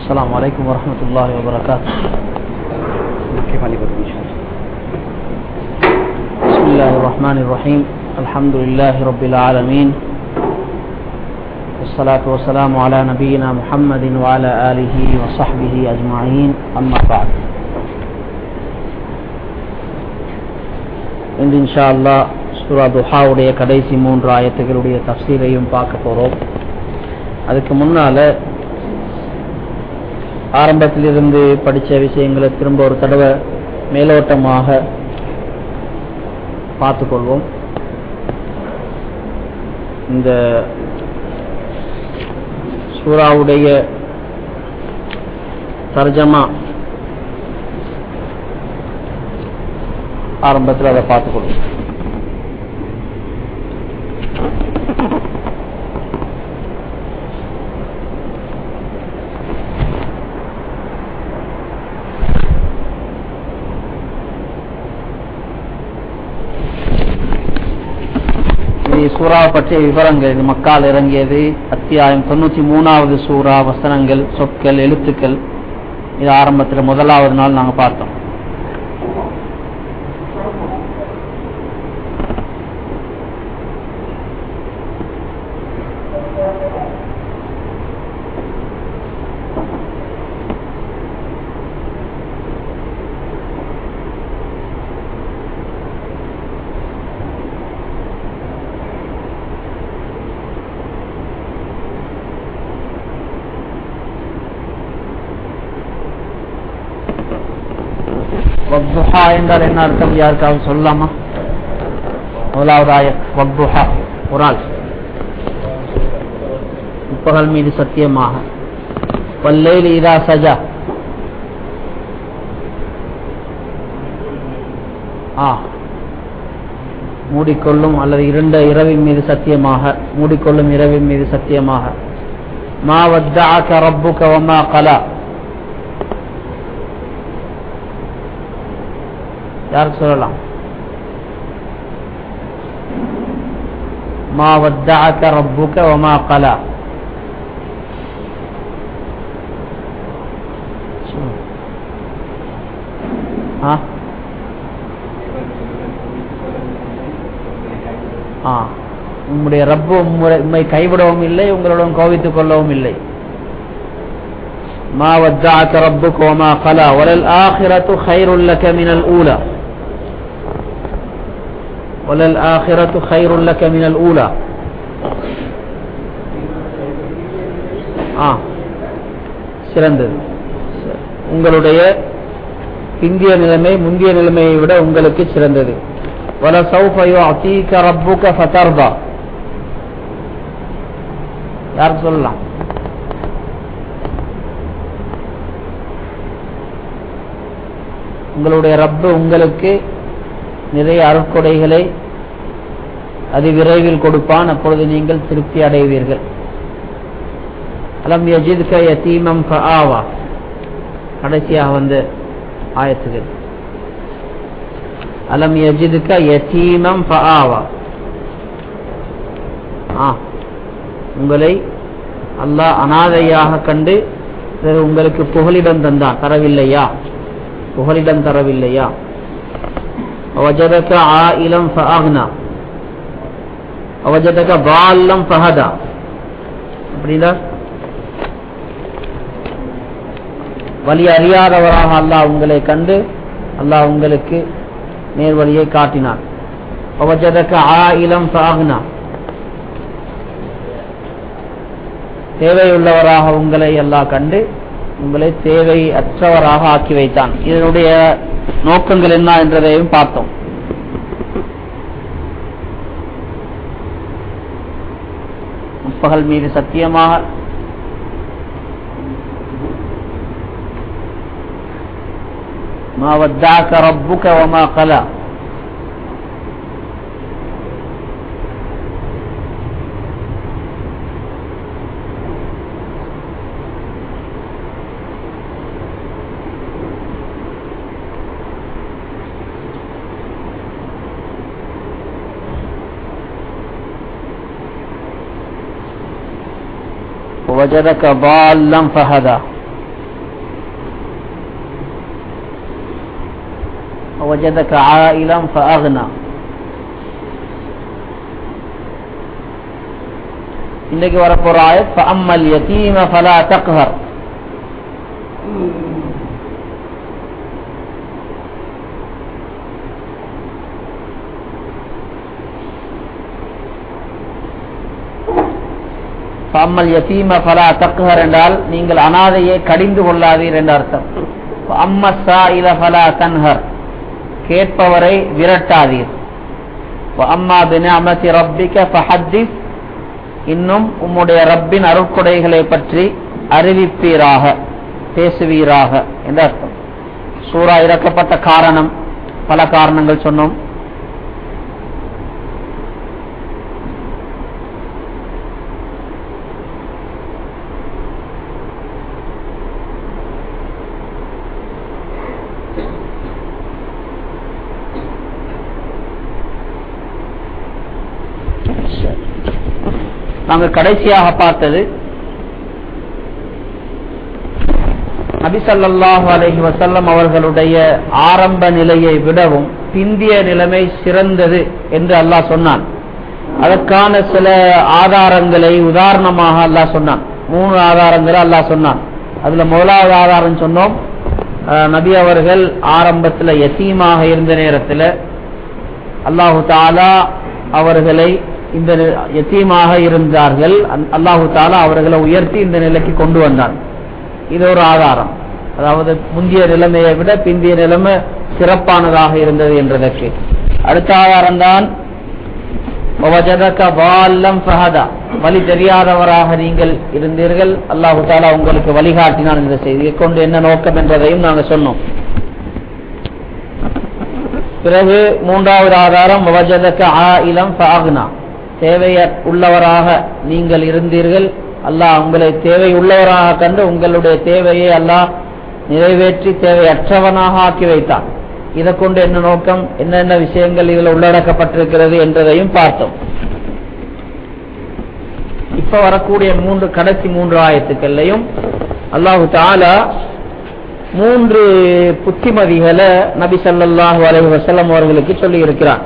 السلام عليكم ورحمة الله وبركاته بسم الله الرحمن الرحيم الحمد لله رب العالمين والصلاة والسلام على نبينا محمد وعلى آله وصحبه أجمعين أما بعد இன்று இன்ஷா அல்லா சூரா துஹாவுடைய கடைசி மூன்று ஆயத்துகளுடைய தப்சீரையும் பார்க்க போகிறோம் அதுக்கு முன்னால ஆரம்பத்திலிருந்து படித்த விஷயங்களை திரும்ப ஒரு தடவை மேலோட்டமாக பார்த்துக்கொள்வோம் இந்த சூறாவுடைய தர்ஜமா ஆரம்பத்தில் அதை பார்த்துக்கொள்வோம் இது சூறாவை பற்றிய விவரங்கள் இது மக்கால் இறங்கியது அத்தியாயம் தொண்ணூற்றி மூணாவது சூறா வசனங்கள் சொற்கள் எழுத்துக்கள் இது ஆரம்பத்தில் முதலாவது நாள் நாங்கள் பார்த்தோம் வக்துஹா என்றால் என்ன அர்த்தம் யாருக்காவது சொல்லலாமா முதலாவது ஆயத் வக்துஹா ஒரு ஆள் முப்பகல் மீது சத்தியமாக வல்லைல் இதா சஜா ஆ மூடிக்கொள்ளும் அல்லது இரண்டு இரவின் மீது சத்தியமாக மூடிக்கொள்ளும் இரவின் மீது சத்தியமாக மா வத்தாக்க ரப்புக வமா கலா யாருக்கு சொல்லலாம் மா வத்தாக்க ரப்புக வமா கலா ஆ ஆ உம்முடைய ரப்பு உம்மை கைவிடவும் இல்லை உங்களுடன் கோவித்துக் கொள்ளவும் இல்லை ما ودعك ربك وما قلى وللآخرة خير لك من الأولى وللآخرة خير لك من الأولى ஆ சிறந்தது உங்களுடைய பிந்திய நிலைமை முந்திய நிலைமையை விட உங்களுக்கு சிறந்தது وَلَسَوْفَ يُعْطِيكَ رَبُّكَ فَتَرْضَى யார் சொல்லலாம் உங்களுடைய ரப்பு உங்களுக்கு நிறைய அருட்கொடைகளை அது விரைவில் கொடுப்பான் அப்பொழுது நீங்கள் திருப்தி அடைவீர்கள் அலம் யஜித்க யதீமம் ஆவா கடைசியாக வந்து ஆயத்துகள் அலம் யஜிதுக்க யதீமம் ஃபஆவா ஆ உங்களை அல்லாஹ் அனாதையாக கண்டு உங்களுக்கு புகலிடம் தந்தான் தரவில்லையா புகலிடம் தரவில்லையா وجدك عائلا فأغنى وجدك ضالا فهدى அப்படின்னா வழி அறியாதவராக அல்லாஹ் உங்களை கண்டு அல்லாஹ் உங்களுக்கு நேர்வழியை காட்டினார் ஆயிலம் சாகுனா தேவையுள்ளவராக உங்களை எல்லாம் கண்டு உங்களை தேவை அற்றவராக ஆக்கி வைத்தான் இதனுடைய நோக்கங்கள் என்ன என்றதையும் பார்த்தோம் முப்பகல் மீது சத்தியமாக ما ودعك ربك وما قلى وجدك ضالا فهدى وجدك عائلا فأغنى இன்னைக்கு வரப்போற ஆயத் ஃபஅம்மல் யதீம ஃபலா தக்ஹர் ஃபஅம்மல் யதீம ஃபலா தக்ஹர் என்றால் நீங்கள் அனாதையை கடிந்து கொள்ளாதீர் என்ற அர்த்தம் அம்ம சாயில ஃபலா தன்ஹர் கேட்பவரை விரட்டாதீர் அம்மா பினிஅமதி ரப்பிக ஃபஹத்திஸ் இன்னும் உம்முடைய ரப்பின் அருட்கொடைகளை பற்றி அறிவிப்பீராக பேசுவீராக என்ற அர்த்தம் சூரா இறக்கப்பட்ட காரணம் பல காரணங்கள் சொன்னோம் நாங்கள் கடைசியாக பார்த்தது நபிசல்லாஹு அலஹி வசல்லம் அவர்களுடைய ஆரம்ப நிலையை விடவும் பிந்திய நிலைமை சிறந்தது என்று அல்லாஹ் சொன்னான் அதற்கான சில ஆதாரங்களை உதாரணமாக அல்லாஹ் சொன்னான் மூணு ஆதாரங்களை அல்லாஹ் சொன்னான் அதுல முதலாவது ஆதாரம் சொன்னோம் நபி அவர்கள் ஆரம்பத்தில் யசீமாக இருந்த நேரத்தில் அல்லாஹு தாலா அவர்களை இந்த எத்தீமாக இருந்தார்கள் அல்லாஹு தாலா அவர்களை உயர்த்தி இந்த நிலைக்கு கொண்டு வந்தார் இது ஒரு ஆதாரம் அதாவது முந்தைய நிலைமையை விட பிந்திய நிலைமை சிறப்பானதாக இருந்தது என்றதற்கு அடுத்த ஆதாரம் தான் வழி தெரியாதவராக நீங்கள் இருந்தீர்கள் அல்லாஹு தாலா உங்களுக்கு வழிகாட்டினான் இந்த செய்தியை கொண்டு என்ன நோக்கம் என்பதையும் நாங்கள் சொன்னோம் பிறகு மூன்றாவது ஆதாரம் ஆயிலம் ஃபாக்னா தேவைய உள்ளவராக நீங்கள் இருந்தீர்கள் அல்லாஹ் உங்களை தேவை உள்ளவராக கண்டு உங்களுடைய தேவையை அல்லாஹ் நிறைவேற்றி தேவையற்றவனாக ஆக்கி வைத்தான் இதை கொண்டு என்ன நோக்கம் என்னென்ன விஷயங்கள் இதில் உள்ளடக்கப்பட்டிருக்கிறது என்றதையும் பார்த்தோம் இப்ப வரக்கூடிய மூன்று கடைசி மூன்று ஆயத்துக்கள்லையும் அல்லாஹு தாலா மூன்று புத்திமதிகளை நபி சல்லாஹூ அலஹி வசல்லம் அவர்களுக்கு சொல்லி இருக்கிறார்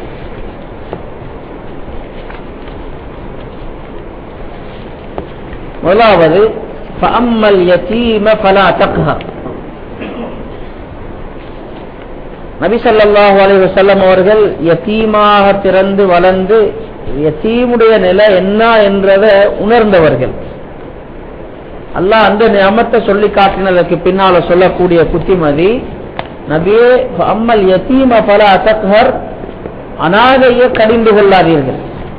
முதலாவது ஃபஅம்மல் யதீம ஃபலா தக்ஹர் நபி ஸல்லல்லாஹு அலைஹி வஸல்லம் அவர்கள் யதீமாக பிறந்து வளர்ந்து யதீமுடைய நிலை என்ன என்றதை உணர்ந்தவர்கள் அல்லாஹ் அந்த நியமத்தை சொல்லி காட்டினதற்கு பின்னால சொல்லக்கூடிய புத்திமதி நபியே அம்மல் யதீம ஃபலா தக்ஹர் அனாதையை கடிந்து கொள்ளாதீர்கள்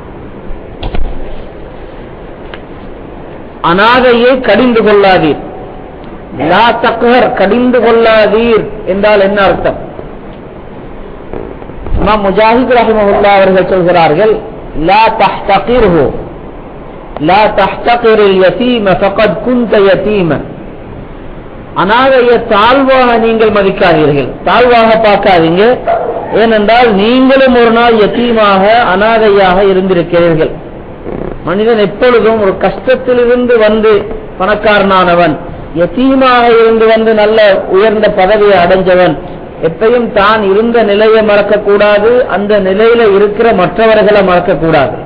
அனாதையை கடிந்து கொள்ளாதீர் லா தக்ஹர் கடிந்து கொள்ளாதீர் என்றால் என்ன அர்த்தம் இமாம் முஜாஹித் ரஹிமஹுல்லா அவர்கள் சொல்கிறார்கள் லா தஹ்தகிர்ஹு லா தஹ்தகிரில் யதீம ஃபகத் குன்த யதீமன் அனாதையை தாழ்வாக நீங்கள் மதிக்காதீர்கள் தாழ்வாக பார்க்காதீங்க ஏனென்றால் நீங்களும் ஒரு நாள் யத்தீமாக அனாதையாக இருந்திருக்கிறீர்கள் மனிதன் எப்பொழுதும் ஒரு கஷ்டத்திலிருந்து வந்து பணக்காரனானவன் யத்தீமாக இருந்து வந்து நல்ல உயர்ந்த பதவியை அடைஞ்சவன் எப்பயும் தான் இருந்த நிலையை மறக்கக்கூடாது அந்த நிலையில இருக்கிற மற்றவர்களை மறக்கக்கூடாது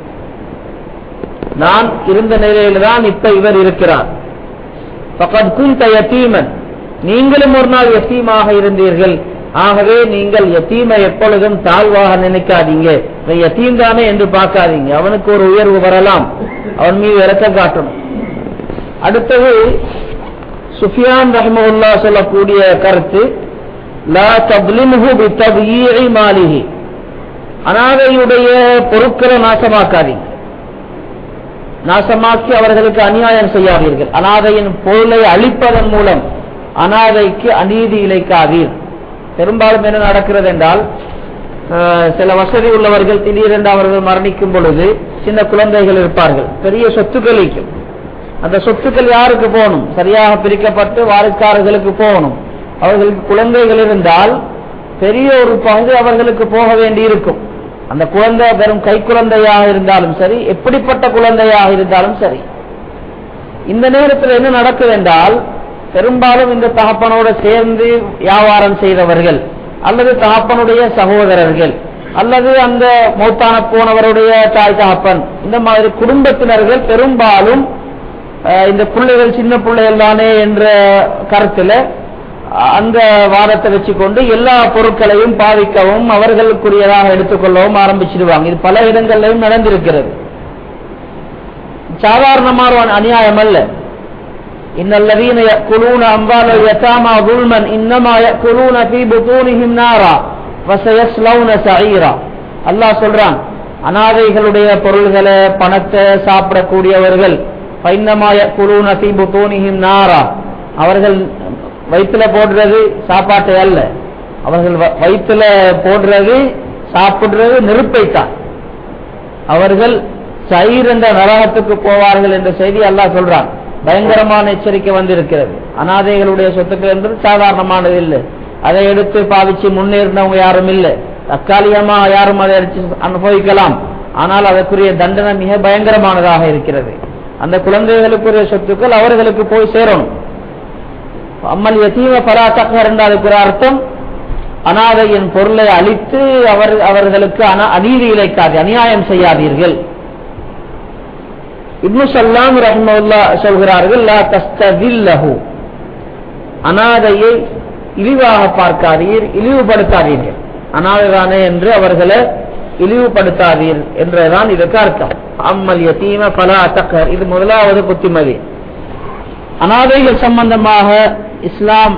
நான் இருந்த நிலையில தான் இப்ப இவர் இருக்கிறார் பகத் குந்த யத்தீமன் நீங்களும் ஒரு நாள் யத்தீமாக இருந்தீர்கள் ஆகவே நீங்கள் யத்தீமை எப்பொழுதும் தாழ்வாக நினைக்காதீங்க யத்தீம் தானே என்று பார்க்காதீங்க அவனுக்கு ஒரு உயர்வு வரலாம் அவன் மீது இறக்க காட்டணும் அடுத்தது சுஃபியான் ரஹ்மவுல்லா சொல்லக்கூடிய கருத்து லா தப்லிமுஹு பித்தப்யீஇ மாலிஹி அனாதையுடைய பொருட்களை நாசமாக்காதீங்க நாசமாக்கி அவர்களுக்கு அநியாயம் செய்யாதீர்கள் அனாதையின் பொருளை அழிப்பதன் மூலம் அனாதைக்கு அநீதி இழைக்காதீர் பெரும்பாலும் என்ன நடக்கிறது என்றால் சில வசதி உள்ளவர்கள் திடீரென்று அவர்கள் மரணிக்கும் பொழுது சின்ன குழந்தைகள் இருப்பார்கள் பெரிய சொத்துக்கள் இருக்கும் அந்த சொத்துக்கள் யாருக்கு போகணும் சரியாக பிரிக்கப்பட்டு வாரிசுக்காரர்களுக்கு போகணும் அவர்களுக்கு குழந்தைகள் இருந்தால் பெரிய ஒரு பங்கு அவர்களுக்கு போக வேண்டி இருக்கும் அந்த குழந்தை வெறும் கை குழந்தையாக இருந்தாலும் சரி எப்படிப்பட்ட குழந்தையாக இருந்தாலும் சரி இந்த நேரத்தில் என்ன நடக்குது என்றால் பெரும்பாலும் இந்த தகப்பனோட சேர்ந்து வியாபாரம் செய்தவர்கள் அல்லது தகப்பனுடைய சகோதரர்கள் அல்லது அந்த மௌத்தான போனவருடைய தாய் தகப்பன் இந்த மாதிரி குடும்பத்தினர்கள் பெரும்பாலும் அஹ், இந்த பிள்ளைகள் சின்ன பிள்ளைகள் தானே என்ற கருத்துல அஹ், அந்த வாதத்தை வச்சுக்கொண்டு எல்லா பொருட்களையும் பாவிக்கவும் அவர்களுக்குரியதாக எடுத்துக்கொள்ளவும் ஆரம்பிச்சிடுவாங்க இது பல இடங்கள்லையும் நடந்திருக்கிறது சாதாரணமான ஒரு அநியாயம் அல்ல إن الذين يأكلون أموال اليتامى ظلما إنما يأكلون في بطونهم نارا وسيصلون سعيرا அல்லாஹ் சொல்றான் அனாதைகளுடைய பொருள்களை பணத்தை சாப்பிடக்கூடியவர்கள் பைன்னமாய குலூன ஃபீ புத்தூனிஹிம் நாரா அவர்கள் வயிற்றுல போடுறது சாப்பாட்டை அல்ல அவர்கள் வ- வயிற்றுல போடுறது சாப்பிடுறது நெருப்பைத்தான் அவர்கள் சயிர் என்ற நரகத்துக்கு போவார்கள் என்ற செய்தி அல்லாஹ் சொல்றான் பயங்கரமான எச்சரிக்கை வந்திருக்கிறது அனாதைகளுடைய சொத்துக்கள் என்பது சாதாரணமானது இல்லை அதை எடுத்து பாவிச்சு முன்னேறினவங்க யாரும் இல்லை தற்காலிகமா யாரும் அதை எடுத்து அனுபவிக்கலாம் ஆனால் அதற்குரிய தண்டனை மிக பயங்கரமானதாக இருக்கிறது அந்த குழந்தைகளுக்குரிய சொத்துக்கள் அவர்களுக்கு போய் சேரணும் அம்மல் யதீம பராத்தக்கர் என்ற அதுக்கு ஒரு அர்த்தம் அனாதையின் பொருளை அழித்து அவர் அவர்களுக்கு அன- அநீதி இழைக்காது அநியாயம் செய்யாதீர்கள் இப்னு சல்லாம் ரஹ்மவுல்லா சொல்கிறார்கள் லா தஸ்தவில்லஹு அனாதையை இழிவாக பார்க்காதீர் இழிவுபடுத்தாதீர்கள் அனாதைதானே என்று அவர்களை இழிவுபடுத்தாதீர் என்றுதான் இதற்கு அர்த்தம் அம்மல் யதீம பலா தக்கர் இது முதலாவது புத்திமதி அனாதைகள் சம்பந்தமாக இஸ்லாம்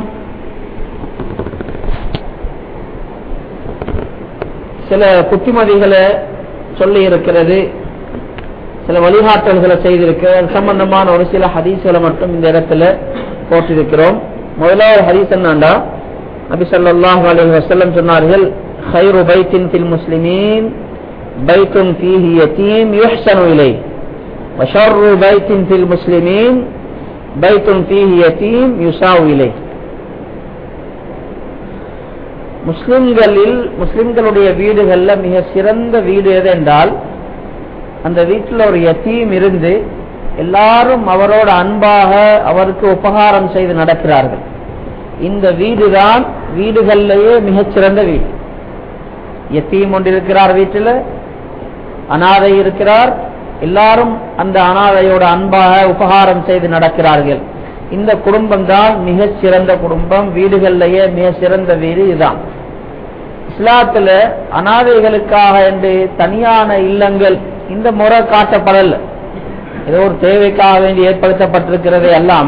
சில புத்திமதிகளை சொல்லி இருக்கிறது சில வழிகாட்டல்களை செய்திருக்கு அது சம்பந்தமான ஒரு சில ஹதீஸ்களை மட்டும் இந்த இடத்துல போட்டிருக்கிறோம் முதலாவது ஹதீஸ் என்னண்டா நபி ஸல்லல்லாஹு அலைஹி வஸல்லம் சொன்னார்கள் خير بيت في المسلمين بيت فيه يتيم يحسن إليه وشر بيت في المسلمين بيت فيه يتيم يساو إليه முஸ்லிம்களில் முஸ்லிம்களுடைய வீடுகள்ல மிக சிறந்த வீடு எது என்றால் அந்த வீட்டில் ஒரு யத்தீம் இருந்து எல்லாரும் அவரோட அன்பாக அவருக்கு உபகாரம் செய்து நடக்கிறார்கள் இந்த வீடுதான் வீடுகளிலேயே மிகச்சிறந்த வீடு யத்தீம் ஒன்று இருக்கிறார் வீட்டில் அனாதை இருக்கிறார் எல்லாரும் அந்த அனாதையோட அன்பாக உபகாரம் செய்து நடக்கிறார்கள் இந்த குடும்பம் தான் மிக சிறந்த குடும்பம் வீடுகளிலேயே மிக சிறந்த வீடு இதுதான் இஸ்லாத்துல அனாதைகளுக்காக என்று தனியான இல்லங்கள் இந்த முறை காட்டப்படல ஏதோ ஒரு தேவைக்காக வேண்டி ஏற்படுத்தப்பட்டிருக்கிறதே அல்லாம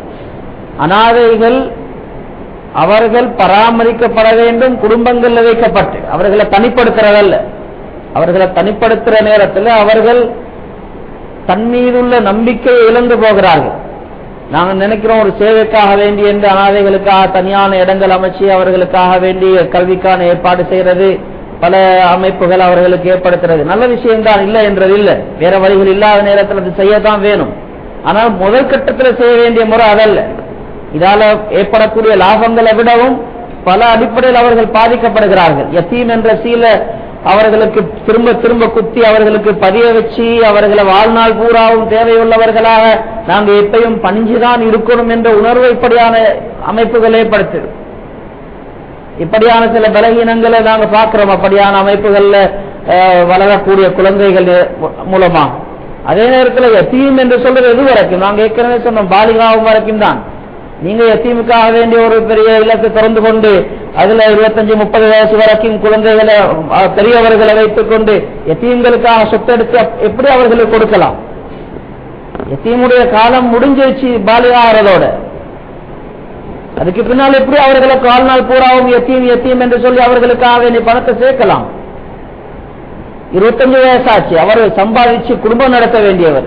அனாதைகள் அவர்கள் பராமரிக்கப்பட வேண்டும் குடும்பங்கள்ல வைக்கப்பட்டு அவர்களை தனிப்படுத்துறதல்ல அவர்களை தனிப்படுத்துற நேரத்தில் அவர்கள் தன் மீதுள்ள நம்பிக்கையை இழந்து போகிறார்கள் நாங்கள் நினைக்கிறோம் ஒரு சேவைக்காக வேண்டி என்று அனாதைகளுக்காக தனியான இடங்கள் அமைச்சு அவர்களுக்காக வேண்டி கல்விக்கான ஏற்பாடு செய்யறது பல அமைப்புகள் அவர்களுக்கு ஏற்படுத்துறது நல்ல விஷயம்தான் இல்லை என்றது இல்லை வேற வழிகள் இல்லாத நேரத்தில் அது செய்யத்தான் வேணும் ஆனால் முதல் கட்டத்தில் செய்ய வேண்டிய முறை அதல்ல இதால ஏற்படக்கூடிய லாபங்களை விடவும் பல அடிப்படையில் அவர்கள் பாதிக்கப்படுகிறார்கள் யத்தீம் என்ற சீல அவர்களுக்கு திரும்ப திரும்ப குத்தி அவர்களுக்கு பதிய வச்சு அவர்களை வாழ்நாள் பூராவும் தேவையுள்ளவர்களாக நாங்க எப்பயும் பணிஞ்சுதான் இருக்கணும் என்ற உணர்வு இப்படியான அமைப்புகள் ஏற்படுத்துது இப்படியான சில பலகீனங்களை நாங்க பார்க்கிறோம் அப்படியான அமைப்புகள்ல அஹ், வளரக்கூடிய குழந்தைகள் மூலமா அதே நேரத்தில் எத்தீம் என்று சொல்றது எது வரைக்கும் நாங்க ஏற்கனவே சொன்னோம் பாலிகாவும் வரைக்கும் தான் நீங்க எத்தீமுக்காக வேண்டிய ஒரு பெரிய இல்லத்தை திறந்து கொண்டு அதுல இருபத்தஞ்சு முப்பது வயசு வரைக்கும் குழந்தைகளை அஹ், பெரியவர்களை வைத்துக் கொண்டு எத்தீம்களுக்காக சொத்தெடுத்து அப்- எப்படி அவர்களுக்கு கொடுக்கலாம் எத்தீமுடைய காலம் முடிஞ்சிருச்சு பாலிகாகிறதோட அதுக்கு பின்னால் எப்படி அவர்களை வாழ்நாள் பூராவும் எத்தீம் எத்தீம் என்று சொல்லி அவர்களுக்காக வேண்டிய பணத்தை சேர்க்கலாம் இருபத்தஞ்சு வயசாச்சு அவர் சம்பாதிச்சு குடும்பம் நடத்த வேண்டியவர்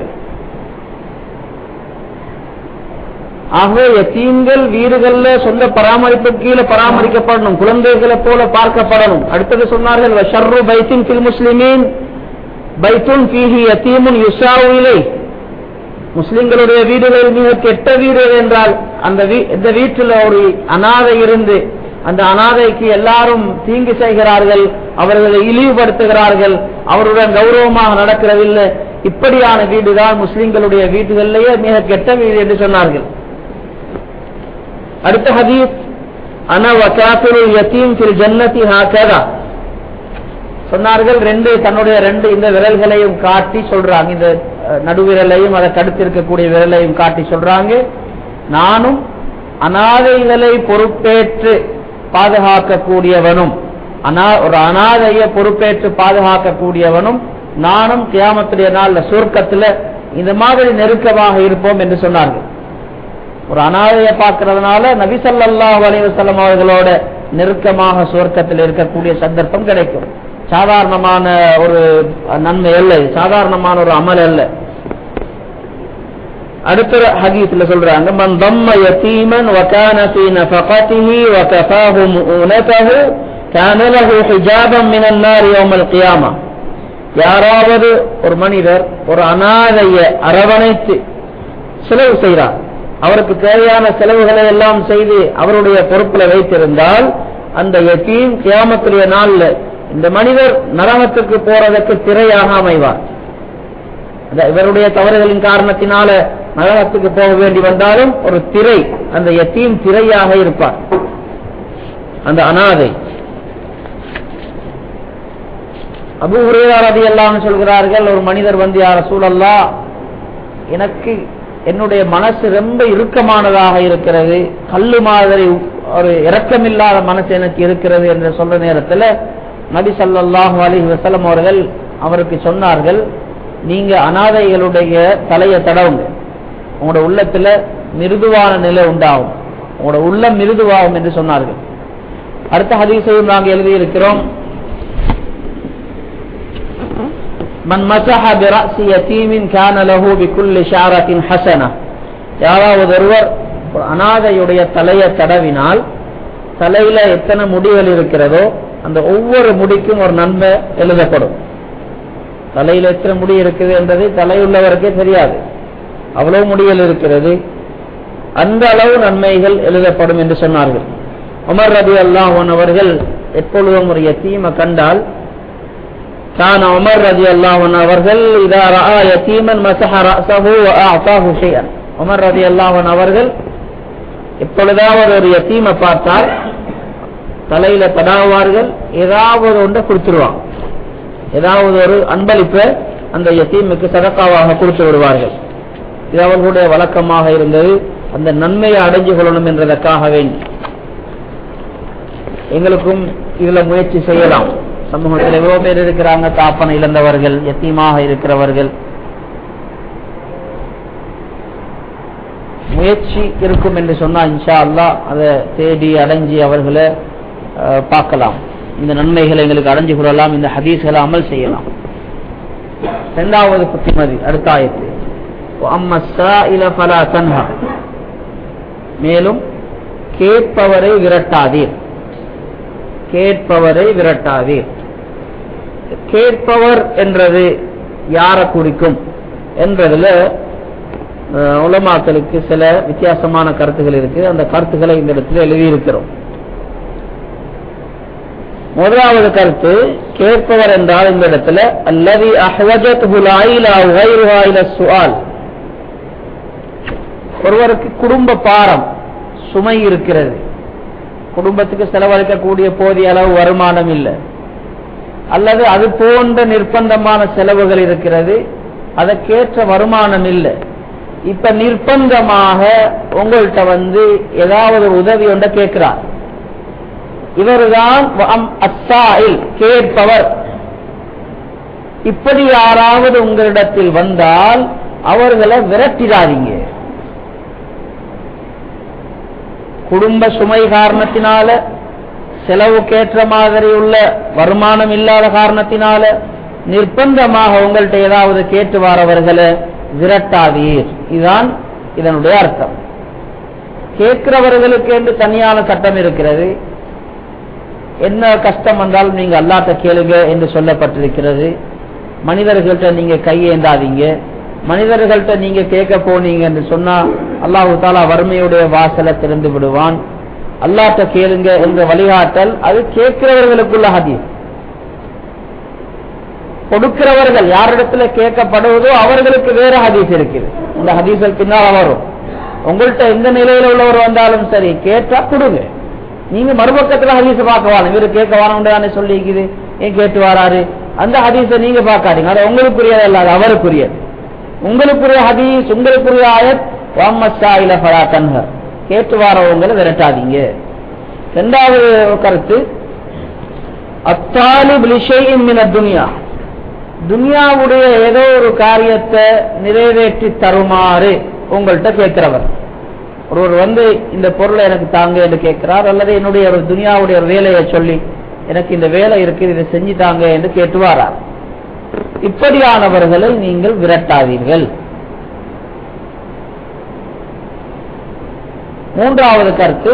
ஆகவே எத்தீம்கள் வீடுகள்ல சொந்த பராமரிப்பு கீழே பராமரிக்கப்படணும் குழந்தைகளை போல பார்க்கப்படணும் அடுத்தது சொன்னார்கள் ஷர்ரு பைத்தின் ஃபில் முஸ்லிமீன் பைத்துன் ஃபீஹி யத்தீமுன் யுசாவு இலை முஸ்லிம்களுடைய வீடுகளில் மிக கெட்ட வீடு எது என்றால் அந்த வீ- இந்த வீட்டில் ஒரு அனாதை இருந்து அந்த அனாதைக்கு எல்லாரும் தீங்கு செய்கிறார்கள் அவர்களை இழிவுபடுத்துகிறார்கள் அவருடன் கௌரவமாக நடக்கிறதில்லை இப்படியான வீடுதான் முஸ்லிம்களுடைய வீடுகளிலேயே மிக கெட்ட வீடு என்று சொன்னார்கள் அடுத்த ஹதீஸ் அன வகாஃபிரு யத்தீம் ஃபில் ஜன்னதி ஹாகதா சொன்னார்கள் ரெண்டு தன்னுடைய ரெண்டு இந்த விரல்களையும் காட்டி சொல்றாங்க இந்த அஹ், நடுவிரலையும் அதை கடுத்து இருக்கக்கூடிய விரலையும் காட்டி சொல்றாங்க நானும் அனாதைகளை பொறுப்பேற்று பாதுகாக்கக்கூடியவனும் அனா ஒரு அனாதைய பொறுப்பேற்று பாதுகாக்கக்கூடியவனும் நானும் கியாமத்துடைய நாள்ல சுருக்கத்துல இந்த மாதிரி நெருக்கமாக இருப்போம் என்று சொன்னார்கள் ஒரு அனாதையை பார்க்கறதுனால நபி ஸல்லல்லாஹு அலைஹி வஸல்லம் அவர்களோட நெருக்கமாக சுவர்க்கத்தில் இருக்கக்கூடிய சந்தர்ப்பம் கிடைக்கும் சாதாரணமான ஒரு நன்மை அல்ல இது. சாதாரணமான ஒரு அமல் அல்ல அடுத்த ஹதீஸ்ல சொல்றாங்க மன் தம்ம யதீமன் வகான ஃபீ நஃபகதிஹி வகஃபாஹு முஊனதஹு கான லஹு ஹிஜாபம் மினன் நார் யௌமல் கியாமா யாராவது ஒரு மனிதர் ஒரு அனாதைய அரவணைத்து செலவு செய்கிறார் அவருக்கு தேவையான செலவுகளை எல்லாம் செய்து அவருடைய பொறுப்புல வைத்திருந்தால் அந்த யத்தீம் கியாமத்துடைய நாள்ல இந்த மனிதர் நரகத்துக்கு போறதற்கு திரையாக அமைவார் அந்த இவருடைய தவறுகளின் காரணத்தினால நரகத்துக்கு போக வேண்டி வந்தாலும் ஒரு திரை அந்த யத்தீம் திரையாக இருப்பார் அந்த அனாதை அபு ஹுரேரா ரலியல்லாஹு சொல்கிறார்கள் ஒரு மனிதர் வந்து யார் சூழல்லா எனக்கு என்னுடைய மனசு ரொம்ப இறுக்கமானதாக இருக்கிறது கல்லு மாதிரி ஒரு இரக்கமில்லாத மனசு எனக்கு இருக்கிறது என்று சொல்ற நேரத்துல நபி ஸல்லல்லாஹு அலைஹி வஸல்லம் அவர்கள் அவருக்கு சொன்னார்கள் நீங்க அனாதைகளுடைய தலையை தடவுங்க உங்களோட உள்ளத்துல மிருதுவான நிலை உண்டாகும் உங்களோட உள்ளம் மிருதுவாகும் என்று சொன்னார்கள் அடுத்த ஹதீஸையும் நாங்கள் எழுதியிருக்கிறோம் من مسح برأس يتيم كان له بكل شعرة حسنة யாராவது ஒருவர் ஒரு அனாதையுடைய தலையை தடவினால் தலையில எத்தனை முடிகள் இருக்கிறதோ அந்த ஒவ்வொரு முடிக்கும் ஒரு நன்மை எழுதப்படும் தலையில எத்தனை முடி இருக்குது என்றது தலையுள்ளவருக்கே தெரியாது அவ்வளவு முடிகள் இருக்கிறது அந்த அளவு நன்மைகள் எழுதப்படும் என்று சொன்னார்கள் உமர் ரபி அல்லாஹன் அவர்கள் எப்பொழுதும் ஒரு யத்தீமை கண்டால் كان عمر رضي الله عنه அவர்கள் إذا رأى يتيما مسح رأسه وأعطاه شيئا உமர் ரதி அல்லாஹன் அவர்கள் எப்பொழுதாவது ஒரு யத்தீமை பார்த்தால் தலையில தடாவார்கள் ஏதாவது ஒன்றை கொடுத்துருவாங்க ஏதாவது ஒரு அன்பளிப்பை அந்த யத்தீமுக்கு சதக்காவாக கொடுத்து விடுவார்கள் இது அவர்களுடைய வழக்கமாக இருந்தது அந்த நன்மையை அடைஞ்சு கொள்ளணும் என்றதற்காக வேண்டி எங்களுக்கும் இதுல முயற்சி செய்யலாம் சமூகத்தில் எவ்வளவு பேர் இருக்கிறாங்க தாப்பனை இழந்தவர்கள் எத்தீமாக இருக்கிறவர்கள் முயற்சி இருக்கும் என்று சொன்னா இன்ஷா அல்லாஹ் அதை தேடி அடைஞ்சி அவர்களை அஹ், பார்க்கலாம் இந்த நன்மைகளை எங்களுக்கு அடைஞ்சு கொள்ளலாம் இந்த ஹதீஸ்களை அமல் செய்யலாம் இரண்டாவது புத்திமதி அடுத்த ஆயத்து وَأَمَّا السَّائِلَ فَلَا تَنْهَرْ மேலும் கேட்பவரை விரட்டாதீர் கேட்பவரை விரட்டாதீர் கேட்பவர் என்றது யாரை குறிக்கும் என்றதுல அஹ், உலமாக்களுக்கு சில வித்தியாசமான கருத்துகள் இருக்கு அந்த கருத்துக்களை இந்த இடத்துல எழுதியிருக்கிறோம் முதலாவது கருத்து கேட்பவர் என்றால் இந்த இடத்துல அல்லது அஹ்வஜத் ஹுலாயிலா உகைருஹா இல சுஆல் ஒருவருக்கு குடும்ப பாரம் சுமை இருக்கிறது குடும்பத்துக்கு செலவழிக்கக்கூடிய போதிய அளவு வருமானம் இல்லை அல்லது அது போன்ற நிர்பந்தமான செலவுகள் இருக்கிறது அதற்கேற்ற வருமானம் இல்லை இப்ப நிர்பந்தமாக உங்கள்கிட்ட வந்து ஏதாவது ஒரு உதவி ஒன்றை கேட்கிறார் இவர்தான் வஅம் அஸ்ஸாயில் கேட்பவர் இப்படி யாராவது உங்களிடத்தில் வந்தால் அவர்களை விரட்டிடாதீங்க குடும்ப சுமை காரணத்தினால செலவுக்கேற்ற மாதிரி உள்ள வருமானம் இல்லாத காரணத்தினால நிர்பந்தமாக உங்கள்கிட்ட ஏதாவது கேட்டு வரவர்களை விரட்டாதீர் இதுதான் இதனுடைய அர்த்தம் கேட்கிறவர்களுக்கு என்று தனியான சட்டம் இருக்கிறது என்ன கஷ்டம் வந்தாலும் நீங்க அல்லாட்ட கேளுங்க என்று சொல்லப்பட்டிருக்கிறது மனிதர்கள்ட்ட நீங்க கையேந்தாதீங்க மனிதர்கள்ட்ட நீங்க கேட்க போனீங்க என்று சொன்னா அல்லாஹு தாலா வறுமையுடைய வாசலை திறந்து விடுவான் அல்லாட்ட கேளுங்க என்ற வழிகாட்டல் அது கேட்கிறவர்களுக்குள்ள ஹதீஸ் கொடுக்கிறவர்கள் யாரிடத்துல கேட்கப்படுவதோ அவர்களுக்கு வேற ஹதீஸ் இருக்குது இந்த ஹதீஸல் பின்னால் வரும் உங்கள்கிட்ட எந்த நிலையில உள்ளவர் வந்தாலும் சரி கேட்டா கொடுங்க நீங்க மறுபக்கத்துல ஹதீஸ பார்க்க வாங்க இவரு கேட்க வாரம் தானே சொல்லிக்குது ஏன் கேட்டு வராரு அந்த ஹதீஸை நீங்க பார்க்காதீங்க அது உங்களுக்குரியது அல்ல அது அவருக்குரியது உங்களுக்குரிய ஹதீஸ் உங்களுக்குரிய ஆயத் வாமஸ்ஸாயில ஃபலா தன்ஹர் கேட்டு வாரவங்களை விரட்டாதீங்க இரண்டாவது கருத்து அத்தாலிப் லிஷைஇன் மின துனியா துனியாவுடைய ஏதோ ஒரு காரியத்தை நிறைவேற்றி தருமாறு உங்கள்கிட்ட கேட்கிறவர் ஒருவர் வந்து இந்த பொருளை எனக்கு தாங்க என்று கேட்கிறார் அல்லது என்னுடைய ஒரு துனியாவுடைய ஒரு வேலையை சொல்லி எனக்கு இந்த வேலை இருக்குது இதை செஞ்சு தாங்க என்று கேட்டு வாரார் இப்படியானவர்களை நீங்கள் விரட்டாதீர்கள் மூன்றாவது கருத்து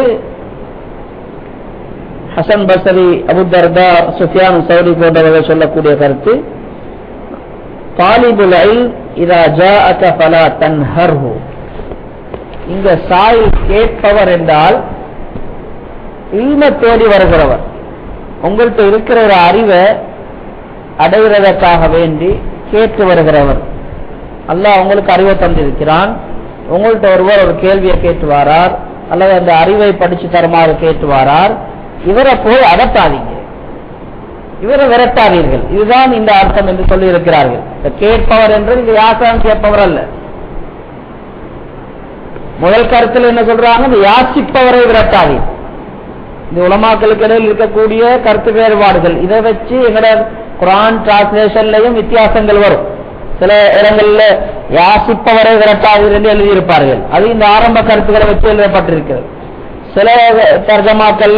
ஹசன் பசரி அபுதர்தா சுஃபியான் சௌரி போன்றவர்கள் சொல்லக்கூடிய கருத்து தாலிபுல் இல்ம் இதா ஜாஅக ஃபலா தன்ஹர்ஹு இங்க சாய் கேட்பவர் என்றால் இல்ம தேடி வருகிறவர் உங்கள்கிட்ட இருக்கிற ஒரு அறிவை அடைகிறதற்காக வேண்டி கேட்டு வருகிறவர் அல்லாஹ் உங்களுக்கு அறிவை தந்திருக்கிறான் உங்கள்கிட்ட ஒருவர் ஒரு கேள்வியை கேட்டு வாரார் அல்லது அந்த அறிவை படிச்சு தருமாறு கேட்டு வாரார் இவரை போய் அடட்டாதீங்க இவரை விரட்டாதீர்கள் இதுதான் இந்த அர்த்தம் என்று சொல்லி இருக்கிறார்கள் இந்த கேட்பவர் என்று இந்த யாசகம் கேட்பவர் அல்ல முதல் கருத்தில் என்ன சொல்றாங்க இந்த யாசிப்பவரை விரட்டாதீர் இந்த உலமாக்களுக்கு இடையில் இருக்கக்கூடிய கருத்து வேறுபாடுகள் இதை வச்சு எங்கட குரான் டிரான்ஸ்லேஷன்லயும் வித்தியாசங்கள் வரும் சில இடங்கள்ல யாசிப்பவரை விரட்டாதீர் என்று எழுதியிருப்பார்கள் அது இந்த ஆரம்ப கருத்துக்களை வச்சு எழுதப்பட்டிருக்கிறது சில தர்ஜமாக்கள்ல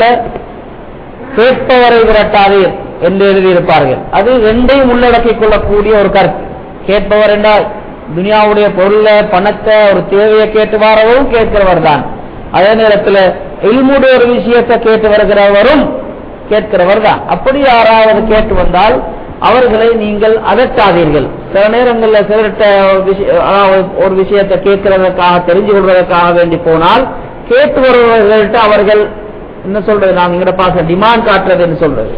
கேட்பவரை விரட்டாதீர் என்று எழுதியிருப்பார்கள் அது ரெண்டையும் உள்ளடக்கிக் கொள்ளக்கூடிய ஒரு கருத்து கேட்பவர் என்றால் துனியாவுடைய பொருளை பணத்தை ஒரு தேவையை கேட்டு வரவும் கேட்கிறவர் தான் அதே நேரத்தில் இல்முடைய ஒரு விஷயத்தை கேட்டு வருகிறவரும் கேட்கிறவர் தான் அப்படி யாராவது கேட்டு வந்தால் அவர்களை நீங்கள் அதட்டாதீர்கள் சில நேரங்களில் சிலர்கிட்ட ஒரு விஷயத்தை கேட்கிறதற்காக தெரிஞ்சு கொள்வதற்காக வேண்டி போனால் கேட்டு வருபவர்கள்ட்ட அவர்கள் என்ன சொல்றது நாங்க இங்கிட்ட பார்க்க டிமாண்ட் காட்டுறதுன்னு சொல்றது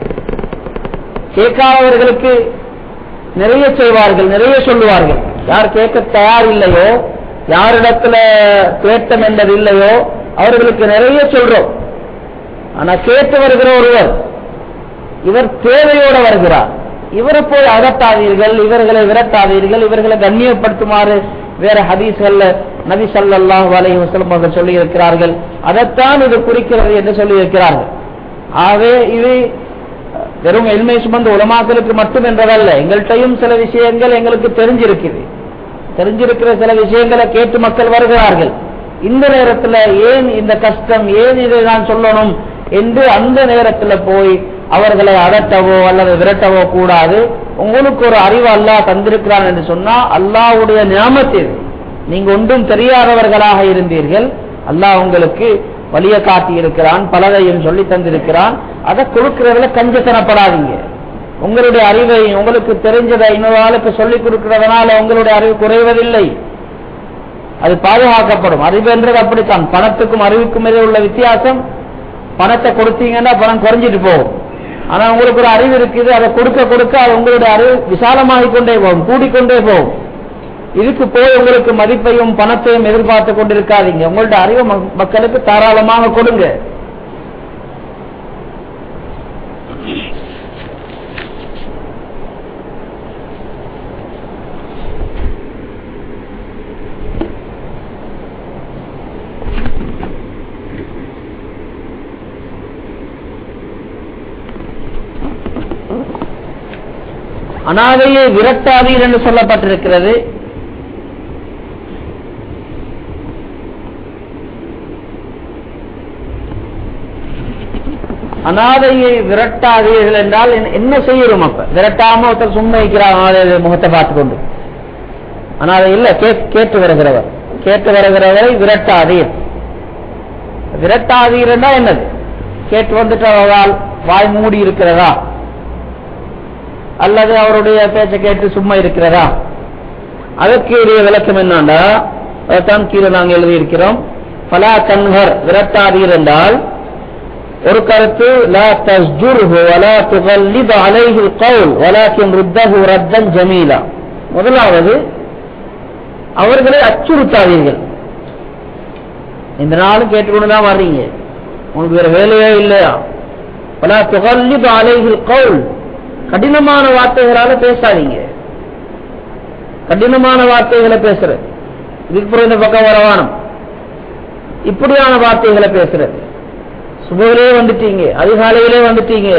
கேட்காதவர்களுக்கு நிறைய செய்வார்கள் நிறைய சொல்லுவார்கள் யார் கேட்க தயார் இல்லையோ யாரிடத்துல தேட்டம் என்பது இல்லையோ அவர்களுக்கு நிறைய சொல்றோம் ஆனா கேட்டு வருகிற ஒருவர் இவர் தேவையோட வருகிறார் இவரை போய் அகட்டாதீர்கள் இவர்களை விரட்டாதீர்கள் இவர்களை கண்ணியப்படுத்துமாறு வேற ஹதீஸ்கள்ல நபி ஸல்லல்லாஹு அலைஹி வஸல்லம் அவர்கள் சொல்லி இருக்கிறார்கள் அதைத்தான் இது குறிக்கிறது என்று சொல்லி இருக்கிறார்கள் ஆகவே இது வெறும் எல்மை சுமந்த உலமாக்களுக்கு மட்டும் என்றதல்ல எங்கள்கிட்டையும் சில விஷயங்கள் எங்களுக்கு தெரிஞ்சிருக்குது தெரிஞ்சிருக்கிற சில விஷயங்களை கேட்டு மக்கள் வருகிறார்கள் இந்த நேரத்துல ஏன் இந்த கஷ்டம் ஏன் இதை நான் சொல்லணும் என்று அந்த நேரத்துல போய் அவர்களை அதட்டவோ அல்லது விரட்டவோ கூடாது உங்களுக்கு ஒரு அறிவு அல்லாஹ் தந்திருக்கிறான் என்று சொன்னா அல்லாஹ்வுடைய ஞாபகத்தில் நீங்க ஒன்றும் தெரியாதவர்களாக இருந்தீர்கள் அல்லாஹ் உங்களுக்கு வழிய காட்டி இருக்கிறான் பலதையும் சொல்லி தந்திருக்கிறான் அதை கொடுக்கிறதுல கஞ்சத்தனப்படாதீங்க உங்களுடைய அறிவை உங்களுக்கு தெரிஞ்சதை இன்னொரு ஆளுக்கு சொல்லிக் கொடுக்கிறதுனால உங்களுடைய அறிவு குறைவதில்லை அது பாதுகாக்கப்படும் அறிவு என்றது அப்படித்தான் பணத்துக்கும் அறிவுக்கும் இடையே உள்ள வித்தியாசம் பணத்தை கொடுத்தீங்கன்னா பணம் குறைஞ்சிட்டு போகும் ஆனா உங்களுக்கு ஒரு அறிவு இருக்குது அதை கொடுக்க கொடுக்க அது உங்களுடைய அறிவு விசாலமாகிக் கொண்டே போகும் கூடிக்கொண்டே போகும் இதுக்கு போய் உங்களுக்கு மதிப்பையும் பணத்தையும் எதிர்பார்த்து கொண்டிருக்காதீங்க உங்களுடைய அறிவை ம- மக்களுக்கு தாராளமாக கொடுங்க அனாதையை விரட்டாதீர் என்று சொல்லப்பட்டிருக்கிறது அனாதையை விரட்டாதீர்கள் என்றால் என்ன- என்ன செய்யறோம் அப்ப விரட்டாம ஒருத்தர் சும்மா இருக்கிறார் அனாதை முகத்தை பார்த்து கொண்டு அனாதை இல்ல கே- கேட்டு வருகிறவர் கேட்டு வருகிறவரை விரட்டாதீர் விரட்டாதீர் என்றால் என்னது கேட்டு வந்துட்டு அவரால் வாய் மூடி இருக்கிறதா அல்லது அவருடைய பேச்சை கேட்டு சும்மா இருக்கிறதா அதற்கு உரிய விளக்கம் என்னண்டா அதைத்தான் கீழே நாங்கள் எழுதியிருக்கிறோம் பலா தன்ஹர் விரட்டாதீர் என்றால் ஒரு கருத்து லா தஸ்ஜுர்ஹு வலா துகல்லிது அலைஹி கவுல் வலாக்கின் ருத்தஹு ரத்தன் ஜமீலா முதலாவது அவர்களை அச்சுறுத்தாதீர்கள் இந்த நாளும் கேட்டுக்கொண்டுதான் வர்றீங்க உங்களுக்கு வேற வேலையே இல்லையா பல துகல்லிப் அலைஹில் கவுல் கடினமான வார்த்தைகளால பேசாதீங்க கடினமான வார்த்தைகளை பேசுறது இதுக்கு பிறகு இந்த பக்கம் வரவானம் இப்படியான வார்த்தைகளை பேசுறது சுபவிலே வந்துட்டீங்க அதிகாலையிலே வந்துட்டீங்க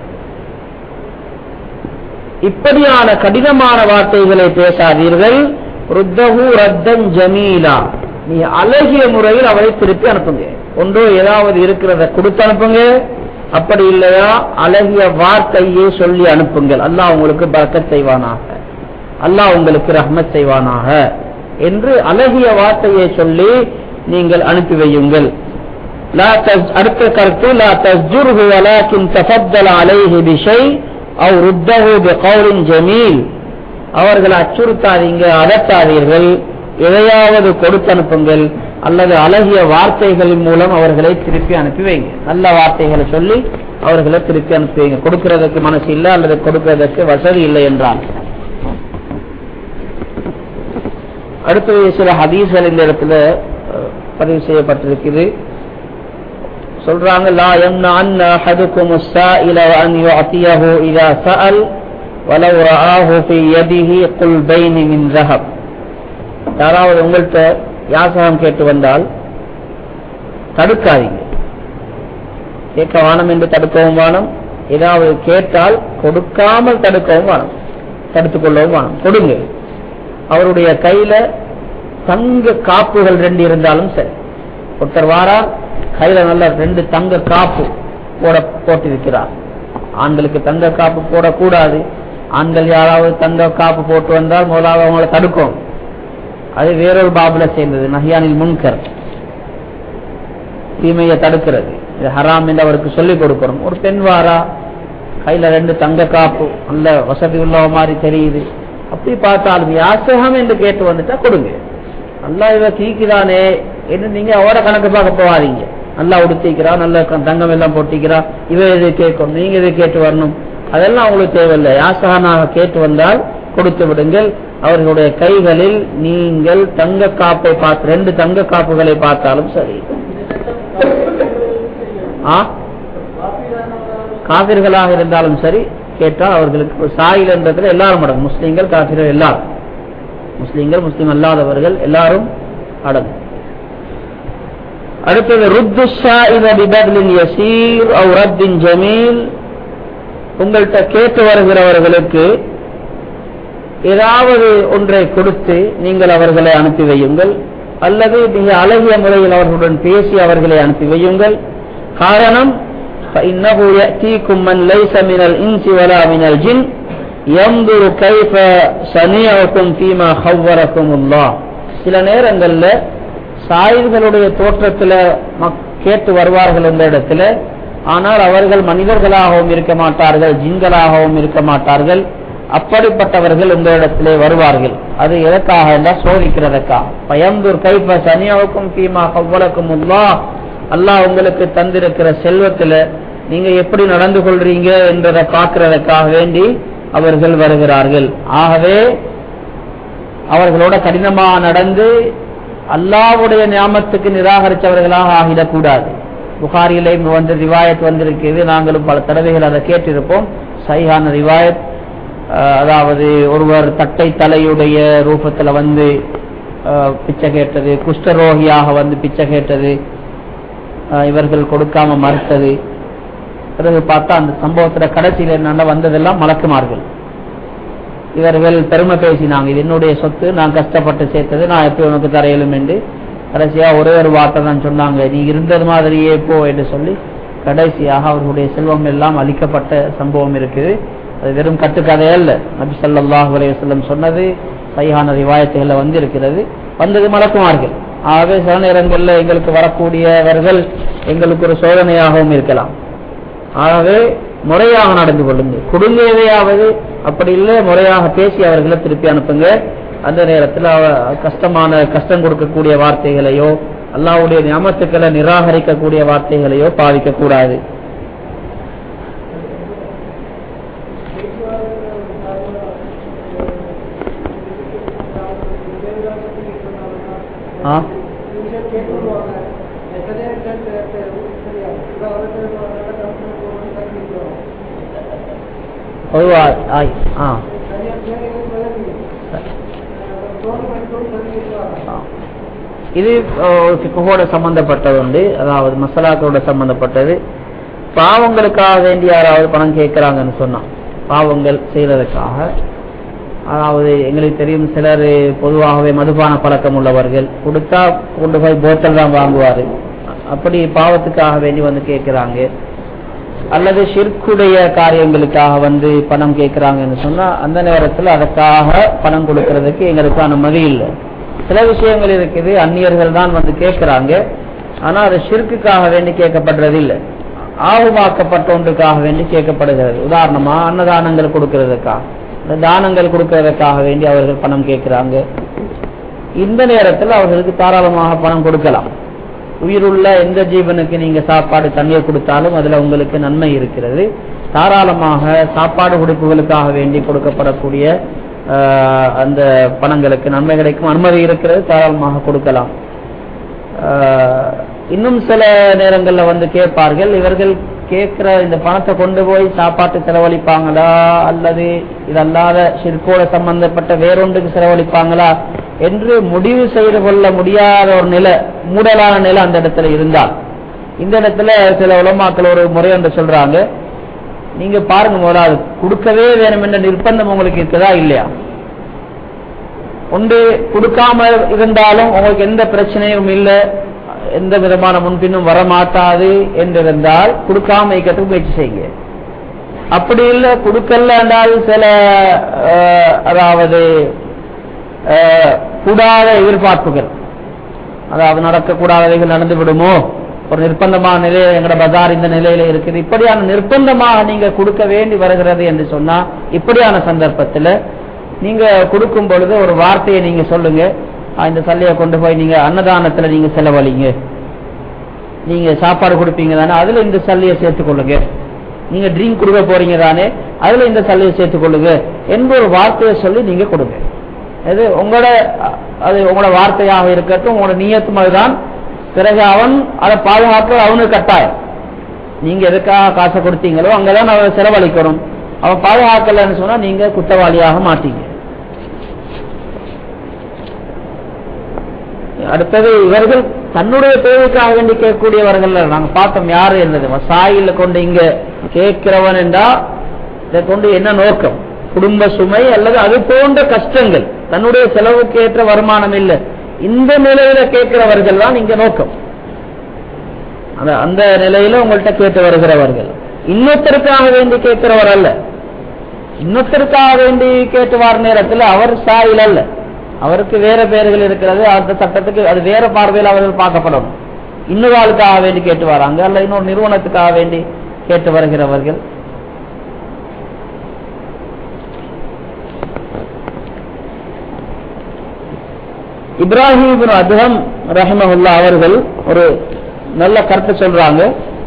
இப்படியான கடினமான வார்த்தைகளை பேசாதீர்கள் ருத்தகு ரத்தன் ஜமீலா நீ அழகிய முறையில் அவரை திருப்பி அனுப்புங்க ஒன்றோ ஏதாவது இருக்கிறத கொடுத்து அனுப்புங்க அப்படி இல்லையா அழகிய வார்த்தையே சொல்லி அனுப்புங்கள் அல்லாஹ் உங்களுக்கு பறக்கத் செய்வானாக அல்லாஹ் உங்களுக்கு ரஹ்மத் செய்வானாக என்று அழகிய வார்த்தையை சொல்லி நீங்கள் அனுப்பி வையுங்கள் لا تز- அடுத்த கருத்து لا تزجره ولكن تفضل عليه بشيء أو رده بقول جميل அவர்களை அச்சுறுத்தாதீங்க அதட்டாதீர்கள் எதையாவது கொடுத்து அனுப்புங்கள் அல்லது அழகிய வார்த்தைகளின் மூலம் அவர்களை திருப்பி அனுப்பி வைங்க நல்ல வார்த்தைகளை சொல்லி அவர்களை திருப்பி அனுப்பி வைங்க கொடுக்கிறதுக்கு மனசு இல்லை அல்லது கொடுக்கிறதுக்கு வசதி இல்லை என்றால் அடுத்தது சில ஹதீஸ்கள் இந்த இடத்துல அஹ், பதிவு செய்யப்பட்டிருக்குது சொல்றாங்க லா யம்னா அன்ன அஹதுக்கும் السائل وأن يعطيه إذا سأل ولو رآه في يده قلبين من ذهب யாராவது உங்கள்கிட்ட யாசகம் கேட்டு வந்தால் தடுக்காதீங்க கேட்க வானம் என்று தடுக்கவும் வானம் ஏதாவது கேட்டால் கொடுக்காமல் தடுக்கவும் வானம் தடுத்துக் கொள்ளவும் வானம் கொடுங்க அவருடைய கையில தங்க காப்புகள் ரெண்டு இருந்தாலும் சரி ஒருத்தர் வாரார் கையில நல்ல ரெண்டு தங்க காப்பு போட போட்டிருக்கிறார் ஆண்களுக்கு தங்க காப்பு போடக்கூடாது ஆண்கள் யாராவது தங்க காப்பு போட்டு வந்தால் முதலாவது அவங்கள தடுக்கும் அது வேறொரு பாபுல சேர்ந்தது நஹியானில் முன்கர் தீமையை தடுக்கிறது இது ஹராம் என்று அவருக்கு சொல்லிக் கொடுக்கணும் ஒரு பெண் வாரா கையில ரெண்டு தங்க காப்பு நல்ல வசதி உள்ள மாதிரி தெரியுது அப்படி பார்த்தாலும் யாசகம் என்று கேட்டு வந்துட்டா கொடுங்க நல்லா இவ கீக்குதானே என்று நீங்க அவட கணக்கு பார்க்க போவாதீங்க நல்லா உடுத்திக்கிறா நல்ல க- தங்கம் எல்லாம் போட்டிக்கிறா இவ எது கேட்கணும் நீங்க எது கேட்டு வரணும் அதெல்லாம் உங்களுக்கு தேவையில்லை யாசகனாக கேட்டு வந்தால் கொடுத்து விடுங்கள் அவர்களுடைய கைகளில் நீங்கள் தங்க காப்பை பார்த்து ரெண்டு தங்க காப்புகளை பார்த்தாலும் சரி ஆ காபிர்களாக இருந்தாலும் சரி கேட்டால் அவர்களுக்கு சாயில் என்றதுல எல்லாரும் அடங்கும் முஸ்லீம்கள் காபிர்கள் எல்லாரும் முஸ்லீம்கள் முஸ்லீம் அல்லாதவர்கள் எல்லாரும் அடங்கும் அடுத்தது ருத்து ஷாயித பிபத்லின் யசீர் அவு ரத்தின் ஜமீல் உங்கள்கிட்ட கேட்டு வருகிறவர்களுக்கு ஏதாவது ஒன்றை கொடுத்து நீங்கள் அவர்களை அனுப்பி வையுங்கள் அல்லது மிக அழகிய முறையில் அவர்களுடன் பேசி அவர்களை அனுப்பி வையுங்கள் காரணம் فإنه يأتيكم من ليس من الإنس ولا من الجن ينظر كيف صنيعكم فيما خوركم الله சில நேரங்கள்ல சாயிர்களுடைய தோற்றத்துல மக்- கேட்டு வருவார்கள் இந்த இடத்துல ஆனால் அவர்கள் மனிதர்களாகவும் இருக்க மாட்டார்கள் ஜின்களாகவும் இருக்க மாட்டார்கள் அப்படிப்பட்டவர்கள் இந்த இடத்திலே வருவார்கள் அது எதற்காக என்றால் சோதிக்கிறதற்காக பயந்தூர் கைப்ப சனியாவுக்கும் தீமா கவ்வளக்கும் உள்ளா அல்லாஹ் உங்களுக்கு தந்திருக்கிற செல்வத்துல நீங்க எப்படி நடந்து கொள்றீங்க என்றதை பார்க்கிறதற்காக வேண்டி அவர்கள் வருகிறார்கள் ஆகவே அவர்களோட கடினமா நடந்து அல்லாஹ்வுடைய ஞாபகத்துக்கு நிராகரித்தவர்களாக ஆகிடக்கூடாது புகாரியிலே வந்து ரிவாயத் வந்திருக்கிறது நாங்களும் பல தடவைகள் அதை கேட்டிருப்போம் சைஹான ரிவாயத் அஹ், அதாவது ஒருவர் தட்டை தலையுடைய ரூபத்துல வந்து அஹ், பிச்சை கேட்டது குஷ்டரோகியாக வந்து பிச்சை கேட்டது அஹ், இவர்கள் கொடுக்காம மறுத்தது பிறகு பார்த்தா அந்த சம்பவத்துல கடைசியில் என்னன்னா வந்ததெல்லாம் மலக்குமார்கள் இவர்கள் பெருமை பேசினாங்க இது என்னுடைய சொத்து நான் கஷ்டப்பட்டு சேர்த்தது நான் எப்படி உனக்கு தரையிலும் என்று கடைசியா ஒரே ஒரு வார்த்தை தான் சொன்னாங்க நீ இருந்தது மாதிரியே போ என்று சொல்லி கடைசியாக அவர்களுடைய செல்வம் எல்லாம் அளிக்கப்பட்ட சம்பவம் இருக்குது அது வெறும் கட்டுக்கதை அல்ல நபி ஸல்லல்லாஹு அலைஹி வஸல்லம் சொன்னது சைஹான ரிவாயத்துகள்ல வந்து இருக்கிறது வந்தது மலக்குமார்கள் ஆகவே சில நேரங்களில் எங்களுக்கு வரக்கூடியவர்கள் எங்களுக்கு ஒரு சோதனையாகவும் இருக்கலாம் ஆகவே முறையாக நடந்து கொள்ளுங்க கொடுங்க எதையாவது அப்படி இல்லை முறையாக பேசி அவர்களை திருப்பி அனுப்புங்க அந்த நேரத்தில் அவ கஷ்டமான கஷ்டம் கொடுக்கக்கூடிய வார்த்தைகளையோ அல்லாஹ்வுடைய ஞாபகத்துக்களை நிராகரிக்கக்கூடிய வார்த்தைகளையோ பாவிக்க கூடாது ஆ பொதுவா ஆய் ஆ ஆ. இது ஃபிக்ஹோட சம்பந்தப்பட்டது உண்டு அதாவது மசாலாக்களோட சம்பந்தப்பட்டது பாவங்களுக்காக வேண்டி யாராவது பணம் கேட்கறாங்கன்னு சொன்னா பாவங்கள் செய்யறதுக்காக அதாவது எங்களுக்கு தெரியும் சிலர் பொதுவாகவே மதுபான பழக்கம் உள்ளவர்கள் கொடுத்தா கொண்டு போய் போத்தல் தான் வாங்குவாரு அப்படி பாவத்துக்காக வேண்டி வந்து கேட்கிறாங்க அல்லது ஷிர்க்குடைய காரியங்களுக்காக வந்து பணம் கேட்கறாங்கன்னு சொன்னா அந்த நேரத்தில் அதற்காக பணம் கொடுக்கறதுக்கு எங்களுக்கு அனுமதி இல்லை சில விஷயங்கள் இருக்குது அந்நியர்கள் தான் வந்து கேட்கறாங்க ஆனா அது ஷிர்க்குக்காக வேண்டி கேட்கப்படுறது இல்லை ஆகுமாக்கப்பட்ட ஒன்றுக்காக வேண்டி கேட்கப்படுகிறது உதாரணமா அன்னதானங்கள் கொடுக்கறதுக்காக இந்த தானங்கள் கொடுக்கறதுக்காக வேண்டி அவர்கள் பணம் கேட்கிறாங்க இந்த நேரத்தில் அவர்களுக்கு தாராளமாக பணம் கொடுக்கலாம் உயிருள்ள எந்த ஜீவனுக்கு நீங்க சாப்பாடு தண்ணீர் கொடுத்தாலும் அதுல உங்களுக்கு நன்மை இருக்கிறது தாராளமாக சாப்பாடு கொடுப்புகளுக்காக வேண்டி கொடுக்கப்படக்கூடிய ஆஹ், அந்த பணங்களுக்கு நன்மை கிடைக்கும் அனுமதி இருக்கிறது தாராளமாக கொடுக்கலாம் ஆஹ், இன்னும் சில நேரங்கள்ல வந்து கேட்பார்கள் இவர்கள் கேட்கிற இந்த பணத்தை கொண்டு போய் சாப்பாட்டு செலவழிப்பாங்களா அல்லது இதல்லாத ஷிர்கோட சம்பந்தப்பட்ட வேறொன்றுக்கு செலவழிப்பாங்களா என்று முடிவு செய்து கொள்ள முடியாத ஒரு நிலை மூடலான நிலை அந்த இடத்துல இருந்தால் இந்த இடத்துல சில உலமாக்கள் ஒரு முறை என்று சொல்றாங்க நீங்க பாருங்க முதல்ல அது கொடுக்கவே வேணும் என்ற நிர்பந்தம் உங்களுக்கு இருக்குதா இல்லையா ஒன்று கொடுக்காம இருந்தாலும் உங்களுக்கு எந்த பிரச்சனையும் இல்லை எந்த விதமான முன்பின்னும் வரமாட்டாது என்றிருந்தால் கொடுக்காம இருக்கிறதுக்கு முயற்சி செய்யுங்க அப்படி இல்லை கொடுக்கல என்றால் சில அஹ், அதாவது அஹ், கூடாத எதிர்பார்ப்புகள் அதாவது நடக்கக்கூடாதவைகள் நடந்து விடுமோ ஒரு நிர்பந்தமான நிலையில எங்கட பஜார் இந்த நிலையில இருக்குது இப்படியான நிர்பந்தமாக நீங்க கொடுக்க வேண்டி வருகிறது என்று சொன்னா இப்படியான சந்தர்ப்பத்துல நீங்க கொடுக்கும் பொழுது ஒரு வார்த்தையை நீங்க சொல்லுங்க "ஆ, இந்த சல்லையை கொண்டு போய் நீங்க அன்னதானத்துல நீங்க செலவழிங்க நீங்க சாப்பாடு கொடுப்பீங்க தானே அதுல இந்த சல்லையை சேர்த்துக் கொள்ளுங்க நீங்க ட்ரிங்க் கொடுக்க போறீங்க தானே அதுல இந்த சல்லையை சேர்த்துக் கொள்ளுங்க என்ற ஒரு வார்த்தையை சொல்லி நீங்க கொடுங்க அது உங்களோட அ- அது உங்களோட வார்த்தையாக இருக்கட்டும் உங்களோட நீயத்தும் அதுதான் பிறகு அவன் அதை பாதுகாக்க அவனுக்கு கட்டாயம் நீங்க எதுக்காக காசை கொடுத்தீங்களோ அங்கதான் அவன் செலவழிக்கணும் அவன் பாதுகாக்கலன்னு சொன்னா நீங்க குற்றவாளியாக மாட்டீங்க அடுத்தது இவர்கள் தன்னுடைய தேவைக்காக வேண்டி கேட்கக்கூடியவர்கள் நாங்க பார்த்தோம் யாரு என்னது சாயில கொண்டு இங்க கேட்கிறவன் என்றா இதை கொண்டு என்ன நோக்கம் குடும்ப சுமை அல்லது அது போன்ற கஷ்டங்கள் தன்னுடைய செலவுக்கு ஏற்ற வருமானம் இல்லை இந்த நிலையில கேட்கிறவர்கள் தான் இங்க நோக்கம் அந்த அந்த நிலையில உங்கள்கிட்ட கேட்டு வருகிறவர்கள் இன்னொருத்தருக்காக வேண்டி கேட்கிறவர் அல்ல இன்னொருத்தருக்காக வேண்டி கேட்டு வர நேரத்தில் அவர் சாயில் அல்ல அவருக்கு வேற பேர்கள் இருக்கிறது அந்த சட்டத்துக்கு அது வேற பார்வையில் அவர்கள் பார்க்கப்படும் இன்னொரு ஆளுக்காக வேண்டி கேட்டு வராங்க அல்ல இன்னொரு நிறுவனத்துக்காக வேண்டி கேட்டு வருகிறவர்கள் இப்ராஹிம் இப்னு அதுஹம் ரஹிமஹுல்லா அவர்கள் ஒரு நல்ல கருத்து சொல்றாங்க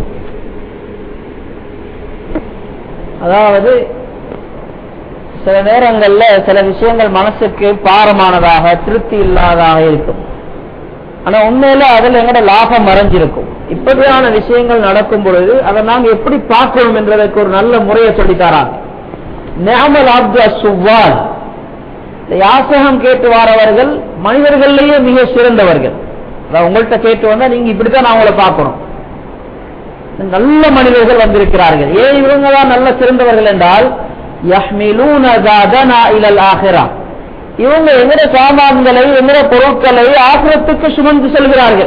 அதாவது சில நேரங்கள்ல சில விஷயங்கள் மனசுக்கு பாரமானதாக திருப்தி இல்லாததாக இருக்கும் ஆனா உண்மையில அதுல எங்கட லாபம் மறைஞ்சிருக்கும் இப்படியான விஷயங்கள் நடக்கும் பொழுது அதை நாங்க எப்படி பார்க்கணும் என்றதற்கு ஒரு நல்ல முறையை சொல்லித்தராங்க நேமல் ஆப்து சுவால் இந்த யாசகம் கேட்டு வாரவர்கள் மனிதர்கள்லயே மிக சிறந்தவர்கள் அதாவது உங்கள்கிட்ட கேட்டு வந்தா நீங்க இப்படித்தான் நான் உங்களை பார்க்கணும் நல்ல மனிதர்கள் வந்திருக்கிறார்கள் ஏன் இவங்க தான் நல்ல சிறந்தவர்கள் என்றால் யஹ்மிலூன ஜாதனா இலல் ஆஹிரா இவங்க எங்கட சாமான்களை எங்கட பொருட்களை ஆசிரத்துக்கு சுமந்து செல்கிறார்கள்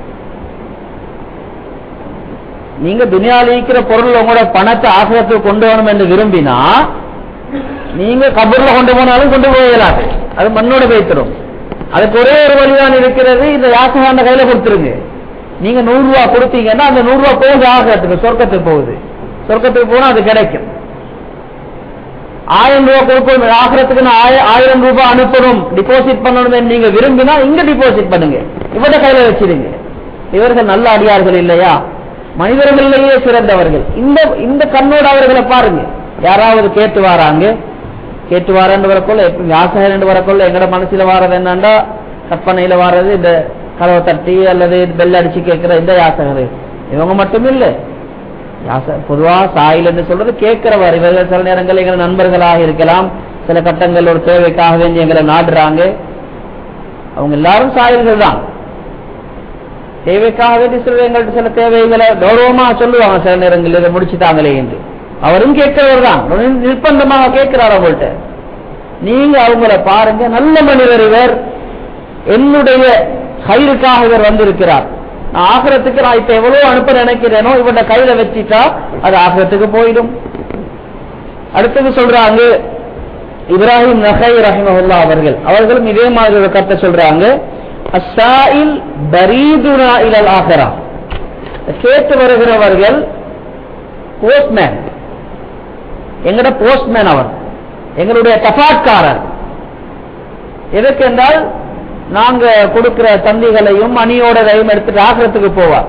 நீங்க துனியாவில் இருக்கிற பொருள் உங்களோட பணத்தை ஆசிரத்துக்கு கொண்டு வரணும் என்று விரும்பினா நீங்க கபூர்ல கொண்டு போனாலும் கொண்டு போகலாது அது மண்ணோட வைத்திரும் அதுக்கு ஒரே ஒரு வழிதான் இருக்கிறது இந்த யாசகாண்ட கையில கொடுத்துருங்க நீங்க நூறு ரூபா கொடுத்தீங்கன்னா அந்த நூறு ரூபா போகுது ஆகிறதுக்கு சொர்க்கத்துக்கு போகுது சொர்க்கத்துக்கு போனா அது கிடைக்கும் ஆயிரம் ரூபாய் கொடுக்கணும் ஆகிறதுக்கு நான் ஆய- ஆயிரம் ரூபாய் அனுப்பணும் டிபாசிட் பண்ணணும் நீங்க விரும்பினா இங்க டிபாசிட் பண்ணுங்க இவட கையில வச்சிருங்க இவர்கள் நல்ல அடியார்கள் இல்லையா மனிதர்களிலேயே சிறந்தவர்கள் இந்த இந்த கண்ணோட அவர்களை பாருங்க யாராவது கேட்டு வராங்க கேட்டு வாரன்னு வரக்குள்ள எப்ப வியாசகர் என்று வரக்குள்ள எங்கட மனசுல வாரது என்னண்டா கற்பனையில வாரது இந்த கதவை தட்டி அல்லது பெல் அடிச்சு கேட்கிற இந்த யாசகர் இவங்க மட்டும் இல்ல யாச பொதுவா சாயில் என்று சொல்றது கேட்கிறவர் இவர்கள் சில நேரங்கள் எங்கள் நண்பர்களாக இருக்கலாம் சில கட்டங்கள் ஒரு தேவைக்காக வேண்டி எங்களை நாடுறாங்க அவங்க எல்லாரும் சாயல்கள் தான் தேவைக்காக வேண்டி சில எங்கள்கிட்ட சில தேவைகளை கௌரவமா சொல்லுவாங்க சில நேரங்களில் இதை முடிச்சுட்டாங்களே என்று அவரும் கேட்கிறவர் தான் நிர்பந்தமாக கேட்கிறார் அவங்கள்ட்ட நீங்க அவங்கள பாருங்க நல்ல மனிதர் இவர் என்னுடைய கயிறுக்காக இவர் வந்திருக்கிறார் நான் ஆகிரத்துக்கு நான் இப்ப எவ்வளவு அனுப்ப நினைக்கிறேனோ இவட கையில வச்சிட்டா அது ஆகிரத்துக்கு போயிடும் அடுத்தது சொல்றாங்க இப்ராஹிம் நகை ரஹிமஹுல்லா அவர்கள் அவர்களும் இதே மாதிரி ஒரு கருத்தை சொல்றாங்க அஸ்ஸாயில் பரீதுனா இலல் ஆகரா கேட்டு வருகிறவர்கள் போஸ்ட்மேன் எங்கட போஸ்ட்மேன் அவர் எங்களுடைய தபாட்காரர் எதற்கு என்றால் நாங்க கொடுக்கிற தந்திகளையும் மணியோடதையும் எடுத்துட்டு ஆகிறதுக்கு போவார்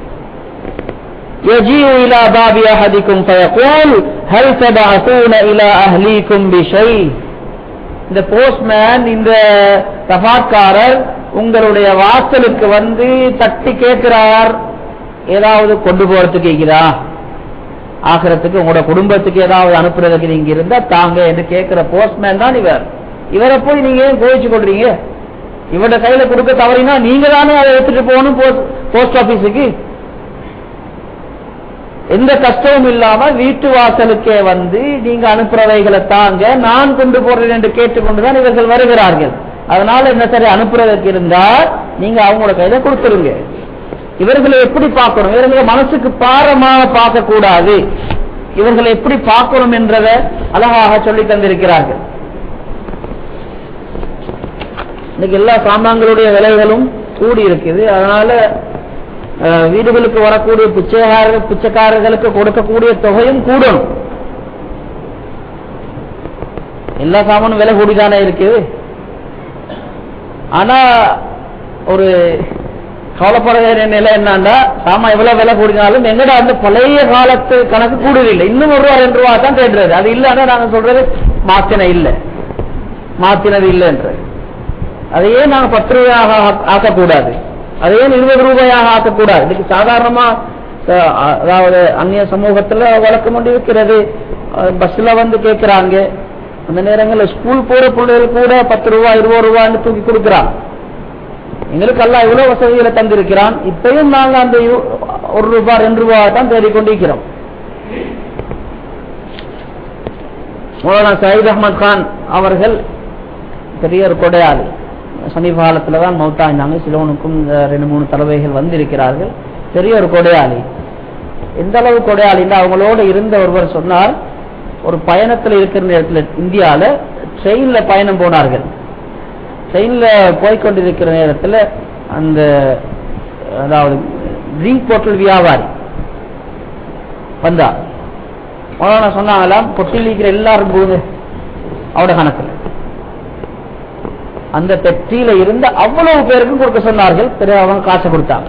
يجيء إلى باب أحدكم فيقول هل تبعثون إلى أهليكم بشيء இந்த போஸ்ட்மேன் இந்த தபாட்காரர் உங்களுடைய வாசலுக்கு வந்து தட்டி கேட்கிறார் ஏதாவது கொண்டு போறதுக்கு இருக்கிறா ஆகிறதுக்கு உங்களோட குடும்பத்துக்கு ஏதாவது அனுப்புறதுக்கு நீங்க இருந்தா தாங்க என்று கேட்கிற போஸ்ட்மேன் தான் இவர் இவரை போய் நீங்க ஏன் கோவிச்சு கொள்றீங்க இவரோட கையில கொடுக்க தவறினா நீங்க தானே அதை எடுத்துட்டு போகணும் போஸ்ட் ஆபீஸுக்கு எந்த கஷ்டமும் இல்லாம வீட்டு வாசலுக்கே வந்து நீங்க அனுப்புறவைகளை தாங்க நான் கொண்டு போறேன் என்று கேட்டுக்கொண்டுதான் இவர்கள் வருகிறார்கள் அதனால என்ன சரி அனுப்புறதுக்கு இருந்தா நீங்க அவங்களோட கையில கொடுத்துருங்க இவர்களை எப்படி பார்க்கணும் இவர்களை மனசுக்கு பாரமாக பார்க்க கூடாது இவர்களை எப்படி பார்க்கணும் என்றத அழகாக சொல்லி தந்திருக்கிறார்கள் இன்னைக்கு எல்லா சாமான்களுடைய விலைகளும் கூடி இருக்குது அதனால வீடுகளுக்கு வரக்கூடிய பிச்சைக்காரர்கள் பிச்சைக்காரர்களுக்கு கொடுக்கக்கூடிய தொகையும் கூடணும் எல்லா சாமானும் விலை கூடிதானே இருக்குது ஆனா ஒரு கவலைப்பட வேண்டிய நிலை என்னன்னா சாமா எவ்வளவு விலை கூடினாலும் எங்கட அந்த பழைய காலத்து கணக்கு கூடுதில்லை இன்னும் ஒரு ரூபா ரெண்டு ரூபா தான் தேடுறது அது இல்லைன்னா நாங்க சொல்றது மாத்தின இல்லை மாத்தினது இல்லைன்றது அதையே நாங்க பத்து ரூபாயாக ஆக்கக்கூடாது அதையே இருபது ரூபாயாக ஆக்கக்கூடாது இன்னைக்கு சாதாரணமா அதாவது அந்நிய சமூகத்துல வழக்கம் கொண்டு இருக்கிறது பஸ்ல வந்து கேட்கிறாங்க அந்த நேரங்களில் ஸ்கூல் போற பிள்ளைகள் கூட பத்து ரூபாய் இருபது ரூபான்னு தூக்கி கொடுக்கிறான் எங்களுக்கு எல்லாம் இவ்வளவு வசதிகளை தந்திருக்கிறான் இப்பயும் நாங்க அந்த ஒரு ரூபாய் ரெண்டு ரூபாய் தான் தேடிக்கொண்டிருக்கிறோம் மௌலானா சயீத் அஹமத் கான் அவர்கள் பெரிய ஒரு கொடையாளி சமீப காலத்துல தான் மௌத்தாயினாங்க சிலோனுக்கும் ரெண்டு மூணு தலைவைகள் வந்திருக்கிறார்கள் பெரிய ஒரு கொடையாளி எந்த அளவு கொடையாளின்னா அவங்களோட இருந்த ஒருவர் சொன்னார் ஒரு பயணத்துல இருக்கிற நேரத்தில் இந்தியால ட்ரெயின்ல பயணம் போனார்கள் ட்ரெயின்ல போய்கொண்டிருக்கிற நேரத்தில் அந்த அதாவது ட்ரிங்க் போட்டல் வியாபாரி வந்தார் மௌலானா சொன்னாங்களாம் பொட்டில் இருக்கிற எல்லாரும் போகுது அவட கணக்கில் அந்த பெட்டியில இருந்த அவ்வளவு பேருக்கும் கொடுக்க சொன்னார்கள் பிறகு அவங்க காசை கொடுத்தாங்க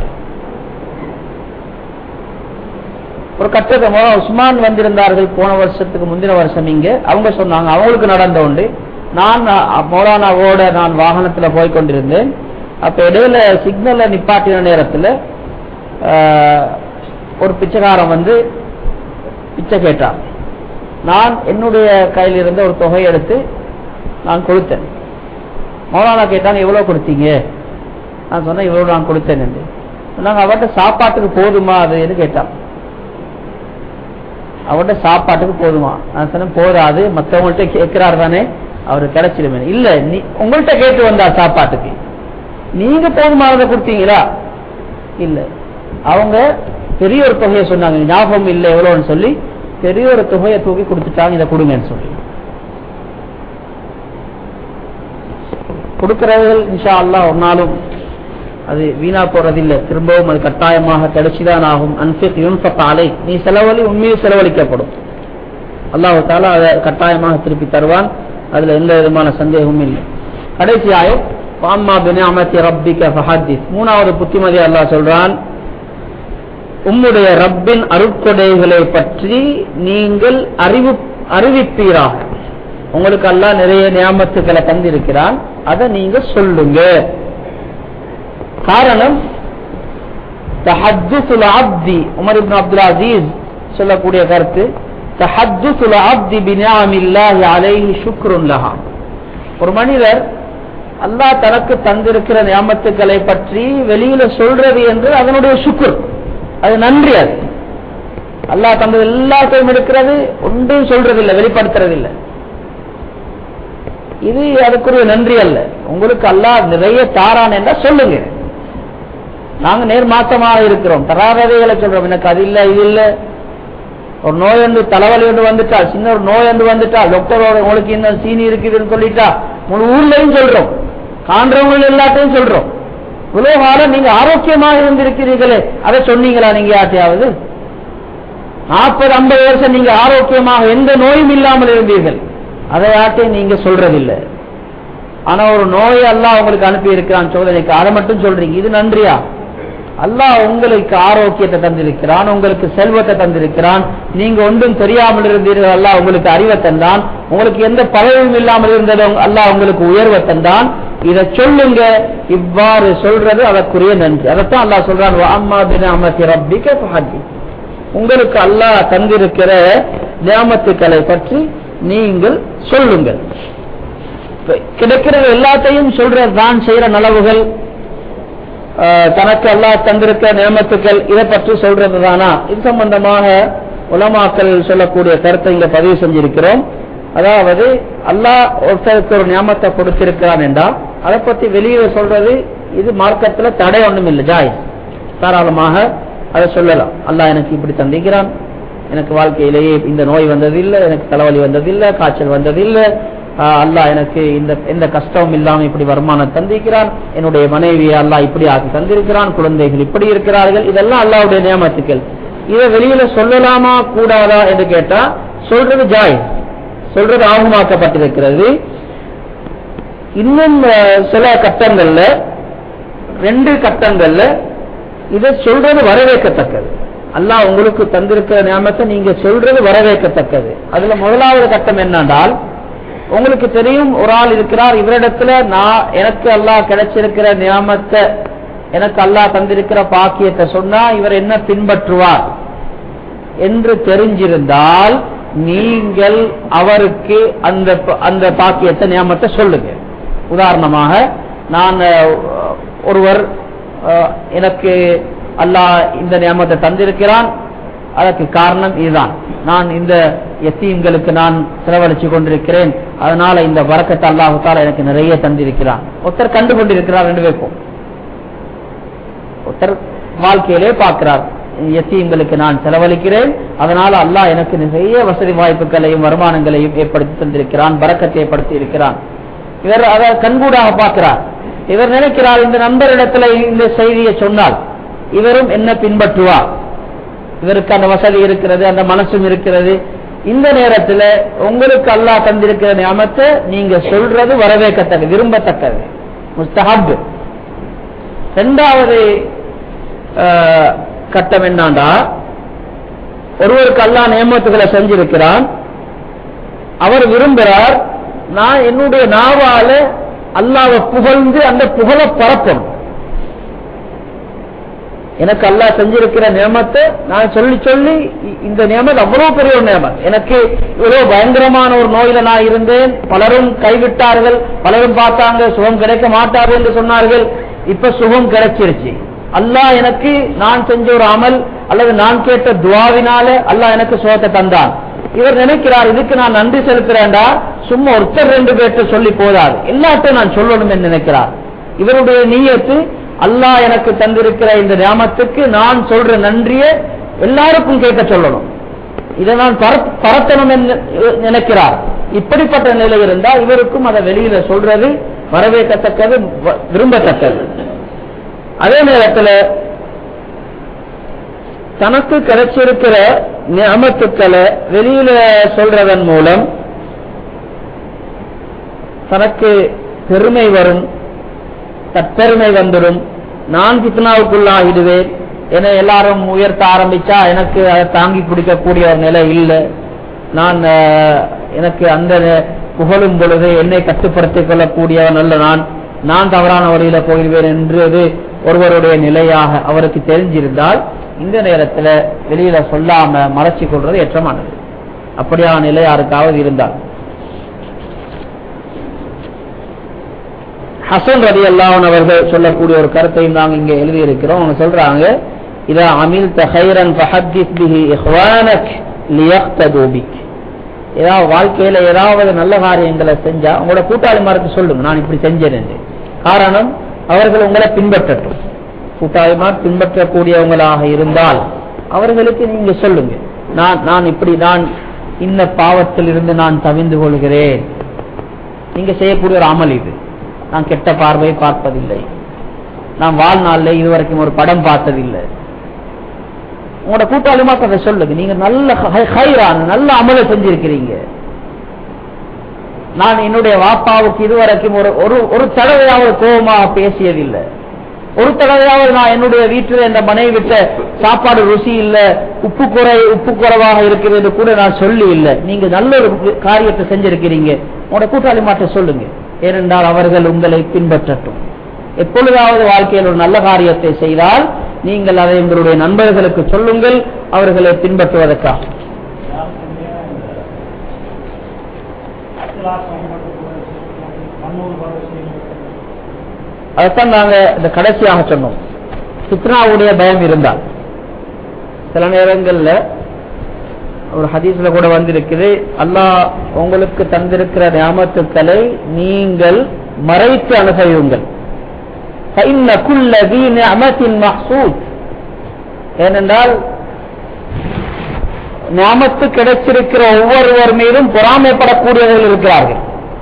ஒரு கட்டத்தை உஸ்மான் வந்திருந்தார்கள் போன வருஷத்துக்கு முந்தின வருஷம் இங்க அவங்க சொன்னாங்க அவங்களுக்கு நடந்த உண்டு நான் மௌலானாவோட நான் வாகனத்துல போய் கொண்டிருந்தேன் அப்ப இடையில சிக்னல்ல நிப்பாட்டின நேரத்துல ஒரு பிச்சைக்காரன் வந்து பிச்சை கேட்டான் நான் என்னுடைய கையில் இருந்த ஒரு தொகை எடுத்து நான் கொடுத்தேன் மௌலானா கேட்டாங்க எவ்வளவு கொடுத்தீங்க நான் சொன்னேன் இவ்வளவு நான் கொடுத்தேன் என்று சொன்னாங்க அவர்கிட்ட சாப்பாட்டுக்கு போதுமா அதுன்னு கேட்டான் அவர்கிட்ட சாப்பாட்டுக்கு போதுமா நான் சொன்னேன் போதாது மற்றவங்கள்ட்ட கேட்கிறார் தானே அவரு கிடைச்சிடுமே இல்ல நீ உங்கள்கிட்ட கேட்டு வந்தா சாப்பாட்டுக்கு நீங்க போதுமானதை கொடுத்தீங்களா இல்ல அவங்க பெரிய ஒரு தொகையை சொன்னாங்க ஞாபகம் இல்லை எவ்வளவுன்னு சொல்லி பெரிய ஒரு தொகையை தூக்கி கொடுத்துட்டாங்க இதை கொடுங்கன்னு சொல்லி கொடுக்கிறவர்கள் இன்ஷா அல்லா ஒரு நாளும் அது வீணா போறதில்லை திரும்பவும் அது கட்டாயமாக கிடைச்சிதான் ஆகும் அன்பிக் யுன்ஃபக் அலை நீ செலவழி உண்மையில் செலவழிக்கப்படும் அல்லாஹு தாலா அதை கட்டாயமாக திருப்பி தருவான் அதுல எந்த விதமான சந்தேகமும் இல்லை கடைசி ஆயம் பாம்மா பினாமத்தி ரப்பிக்க ஃபஹத்திஸ் மூணாவது புத்திமதி அல்லாஹ் சொல்றான் உம்முடைய ரப்பின் அருட்கொடைகளை பற்றி நீங்கள் அறிவு அறிவிப்பீராக உங்களுக்கு அல்லாஹ் நிறைய நியாமத்துக்களை தந்திருக்கிறான் அதை நீங்க சொல்லுங்க காரணம் தஹத்துல் அப்தி உமர் இப்னு அப்துல் அசீஸ் சொல்லக்கூடிய கருத்து தஹத்துல் அப்தி பினியாமில்லாஹி அலைஹி ஷுக்ருன் லஹா ஒரு மனிதர் அல்லாஹ் தனக்கு தந்திருக்கிற நியாமத்துக்களை பற்றி வெளியில சொல்றது என்று அதனுடைய சுக்குர் அது நன்றி அது அல்லாஹ் தந்தது எல்லாத்தையும் எடுக்கிறது ஒன்றும் சொல்றதில்லை வெளிப்படுத்துறதில்லை இது அதுக்குரிய நன்றி அல்ல உங்களுக்கு அல்லாஹ் நிறைய தாரான் என்றா சொல்லுங்க நாங்க நேர்மாற்றமாக இருக்கிறோம் தராததைகளை சொல்றோம் எனக்கு அது இல்ல இது இல்ல ஒரு நோய் வந்து தலைவலி ஒன்று வந்துட்டா சின்ன ஒரு நோய் வந்து வந்துட்டா டாக்டரோட உங்களுக்கு இந்த சீனி இருக்குதுன்னு சொல்லிட்டா முழு ஊர்லயும் சொல்றோம் காண்றவங்க எல்லாத்தையும் சொல்றோம் இவ்வளவு காலம் நீங்க ஆரோக்கியமாக இருந்திருக்கிறீர்களே அதை சொன்னீங்களா நீங்க யார்ட்டையாவது நாற்பது ஐம்பது வருஷம் நீங்க ஆரோக்கியமாக எந்த நோயும் இல்லாமல் இருந்தீர்கள் அதை யார்ட்டையும் நீங்க சொல்றதில்லை ஆனா ஒரு நோயை அல்லாஹ் உங்களுக்கு அனுப்பி இருக்கிறான் சோதனைக்கு அதை மட்டும் சொல்றீங்க இது நன்றியா அல்லாஹ் உங்களுக்கு ஆரோக்கியத்தை தந்திருக்கிறான் உங்களுக்கு செல்வத்தை தந்திருக்கிறான் நீங்க ஒன்றும் தெரியாமல் இருந்தீர்கள் அல்லாஹ் உங்களுக்கு அறிவை தந்தான் உங்களுக்கு எந்த பதவியும் இல்லாமல் இருந்ததோ அல்லாஹ் உங்களுக்கு உயர்வை தந்தான் இதை சொல்லுங்க இவ்வாறு சொல்றது அதற்குரிய நன்றி அதைத்தான் அல்லாஹ் சொல்றான் அம்மா பின் அமத்தி ரப்பிக்க ஃபஹத்தி. உங்களுக்கு அல்லாஹ் தந்திருக்கிற நியாமத்துக்களை பற்றி நீங்கள் சொல்லுங்கள் இப்ப கிடைக்கிறது எல்லாத்தையும் சொல்றது தான் செய்யற நலவுகள் ஆஹ், தனக்கு அல்லாஹ் தந்திருக்க நியமத்துக்கள் இதை பற்றி சொல்றது தானா இது சம்பந்தமாக உலமாக்கள் சொல்லக்கூடிய கருத்தை இங்க பதிவு செஞ்சிருக்கிறோம் அதாவது அல்லாஹ் ஒருத்தருக்கு ஒரு நியமத்தை கொடுத்திருக்கிறான் என்றால் அதை பத்தி வெளியே சொல்றது இது மார்க்கத்துல தடை ஒண்ணும் இல்லை ஜாய் தாராளமாக அதை சொல்லலாம் அல்லாஹ் எனக்கு இப்படி தந்திக்கிறான் எனக்கு வாழ்க்கையிலேயே இந்த நோய் வந்ததில்லை எனக்கு தலைவலி வந்ததில்லை காய்ச்சல் வந்ததில்லை ஆஹ் அல்லாஹ் எனக்கு இந்த எந்த கஷ்டமும் இல்லாம இப்படி வருமானம் தந்திருக்கிறான் என்னுடைய மனைவியை அல்லாஹ் இப்படி ஆக்கி தந்திருக்கிறான் குழந்தைகள் இப்படி இருக்கிறார்கள் இதெல்லாம் அல்லாஹ்வுடைய நியமத்துக்கள் இதை வெளியில சொல்லலாமா கூடாதா என்று கேட்டா சொல்றது ஜாய் சொல்றது ஆகுமாக்கப்பட்டிருக்கிறது இன்னும் அஹ், சில கட்டங்கள்ல ரெண்டு கட்டங்கள்ல இதை சொல்றது வரவேற்கத்தக்கது அல்லாஹ் உங்களுக்கு தந்திருக்கிற நியமத்தை நீங்க சொல்றது வரவேற்கத்தக்கது அதுல முதலாவது கட்டம் என்னென்றால் உங்களுக்கு தெரியும் ஒரு ஆள் இருக்கிறார் இவரிடத்துல நான் எனக்கு அல்லாஹ் கிடைச்சிருக்கிற நியமத்தை எனக்கு அல்லாஹ் தந்திருக்கிற பாக்கியத்தை சொன்னா இவர் என்ன பின்பற்றுவார் என்று தெரிஞ்சிருந்தால் நீங்கள் அவருக்கு அந்த ப- அந்த பாக்கியத்தை நியமத்தை சொல்லுங்க உதாரணமாக நான் அஹ், ஒருவர் அஹ், எனக்கு அல்லாஹ் இந்த நியமத்தை தந்திருக்கிறான் அதற்கு காரணம் இதுதான் நான் இந்த எத்தீம்களுக்கு நான் செலவழிச்சு கொண்டிருக்கிறேன் அதனால இந்த வரக்கத்தை அல்லாஹு தாலா எனக்கு நிறைய தந்திருக்கிறான் ஒருத்தர் கண்டு கொண்டிருக்கிறார் ரெண்டு பேருக்கும் ஒருத்தர் வாழ்க்கையிலே பார்க்கிறார் எத்தீம்களுக்கு நான் செலவழிக்கிறேன் அதனால அல்லாஹ் எனக்கு நிறைய வசதி வாய்ப்புகளையும் வருமானங்களையும் ஏற்படுத்தி தந்திருக்கிறான் பறக்கத்தை ஏற்படுத்தி இருக்கிறான் இவர் அதை கண்கூடாக பார்க்கிறார் இவர் நினைக்கிறார் இந்த நண்பரிடத்துல இந்த செய்தியை சொன்னால் இவரும் என்ன பின்பற்றுவார் இவருக்கு அந்த வசதி இருக்கிறது அந்த மனசும் இருக்கிறது இந்த நேரத்தில் உங்களுக்கு அல்லாஹ் தந்திருக்கிற நியமத்தை நீங்க சொல்றது வரவேற்கத்தக்க விரும்பத்தக்கது முஸ்தஹப் ரெண்டாவது அஹ், கட்டம் என்னாண்டா ஒருவருக்கு அல்லாஹ் நியமத்துகளை செஞ்சிருக்கிறான் அவர் விரும்புகிறார் நான் என்னுடைய நாவால அல்லாவை புகழ்ந்து அந்த புகழை பரப்பணும் எனக்கு அல்லாஹ் செஞ்சிருக்கிற நியமத்தை நான் சொல்லி சொல்லி இ- இந்த நியமம் அவ்வளவு பெரிய ஒரு நியமம் எனக்கு இவ்வளவு பயங்கரமான ஒரு நோயில நான் இருந்தேன் பலரும் கைவிட்டார்கள் பலரும் பார்த்தாங்க சுகம் கிடைக்க மாட்டாது என்று சொன்னார்கள் இப்ப சுகம் கிடைச்சிருச்சு அல்லாஹ் எனக்கு நான் செஞ்ச ஒரு அமல் அல்லது நான் கேட்ட துவாவினால அல்லாஹ் எனக்கு சுகத்தை தந்தான் இவர் நினைக்கிறார் இதுக்கு நான் நன்றி செலுத்துறேன்டா சும்மா ஒருத்தர் ரெண்டு பேர்ட்ட சொல்லி போதாது எல்லாத்தையும் நான் சொல்லணும் என்று நினைக்கிறார் இவருடைய நீயத்து அல்லாஹ் எனக்கு தந்திருக்கிற இந்த நியாமத்துக்கு நான் சொல்ற நன்றியை எல்லாருக்கும் கேட்க சொல்லணும் இதை நான் பரப்- பரத்தணும் என்று நினைக்கிறார் இப்படிப்பட்ட நிலை இருந்தால் இவருக்கும் அதை வெளியில சொல்றது வரவேற்கத்தக்கது வ- விரும்பத்தக்கது அதே நேரத்தில் தனக்கு கிடைச்சிருக்கிற நியமத்துக்களை வெளியில சொல்றதன் மூலம் தனக்கு பெருமை வரும் தற்பெருமை வந்துடும் நான் பித்னாவுக்குள்ளாகிடுவேன் என எல்லாரும் உயர்த்த ஆரம்பிச்சா எனக்கு அதை தாங்கி பிடிக்கக்கூடிய ஒரு நிலை இல்லை நான் அஹ், எனக்கு அந்த புகழும் பொழுது என்னை கட்டுப்படுத்திக் கொள்ளக்கூடியவன் அல்ல நான் நான் தவறான வழியில போயிடுவேன் என்று ஒருவருடைய நிலையாக அவருக்கு தெரிஞ்சிருந்தால் இந்த நேரத்துல வெளியில சொல்லாம மறைச்சு கொள்றது ஏற்றமானது அப்படியான நிலை யாருக்காவது இருந்தால் ஹசன் ரதி அல்லாஹன் அவர்கள் சொல்லக்கூடிய ஒரு கருத்தையும் நாங்க இங்க எழுதியிருக்கிறோம் அவங்க சொல்றாங்க இதா அமில் தஹைரன் ஃபஹத்திஸ் பிஹி இஹ்வானக் லியக்தது பிக் ஏதாவது வாழ்க்கையில ஏதாவது நல்ல காரியங்களை செஞ்சா உங்களோட கூட்டாளிமாருக்கு சொல்லுங்க நான் இப்படி செஞ்சேன் என்று. காரணம் அவர்கள் உங்களை பின்பற்றட்டும் கூட்டாளிமார் பின்பற்றக்கூடியவங்களாக இருந்தால் அவர்களுக்கு நீங்க சொல்லுங்க நான் நான் இப்படி நான் இன்ன பாவத்தில் இருந்து நான் தவிந்து கொள்கிறேன் நீங்க செய்யக்கூடிய ஒரு அமல் இது நான் கெட்ட பார்வையை பார்ப்பதில்லை நான் வாழ்நாளில் இதுவரைக்கும் ஒரு படம் பார்த்ததில்லை உங்களோட கூட்டாளிமா அதை சொல்லுங்க நீங்க நல்ல ஹை- ஹைரான நல்ல அமலை செஞ்சிருக்கிறீங்க நான் என்னுடைய வாப்பாவுக்கு இதுவரைக்கும் ஒரு ஒரு ஒரு தடவையாவது கோபமாக பேசியதில்லை ஒரு தடவையாவது நான் என்னுடைய வீட்டில் இந்த மனைவி விட்ட சாப்பாடு ருசி இல்ல உப்பு குறை உப்பு குறைவாக இருக்கிறது என்று கூட நான் சொல்லி இல்லை நீங்க நல்ல ஒரு காரியத்தை செஞ்சிருக்கிறீங்க உங்களோட கூட்டாளி மாற்ற சொல்லுங்க ஏனென்றால் அவர்கள் உங்களை பின்பற்றட்டும் எப்பொழுதாவது வாழ்க்கையில் ஒரு நல்ல காரியத்தை செய்தால் நீங்கள் அதை உங்களுடைய நண்பர்களுக்கு சொல்லுங்கள் அவர்களை பின்பற்றுவதற்காக அதைத்தான் நாங்க இந்த கடைசியாக சொன்னோம் சித்னாவுடைய பயம் இருந்தால் சில நேரங்கள்ல ஒரு ஹதீஸ்ல கூட வந்திருக்குது அல்லாஹ் உங்களுக்கு தந்திருக்கிற ஞாபகத்துக்களை நீங்கள் மறைத்து அனுபவியுங்கள் فإن كل ذي نعمة محسود ஏனென்றால் ஞாபத்து கிடைச்சிருக்கிற ஒவ்வொருவர் மீதும் பொறாமைப்படக்கூடியவர்கள் இருக்கிறார்கள்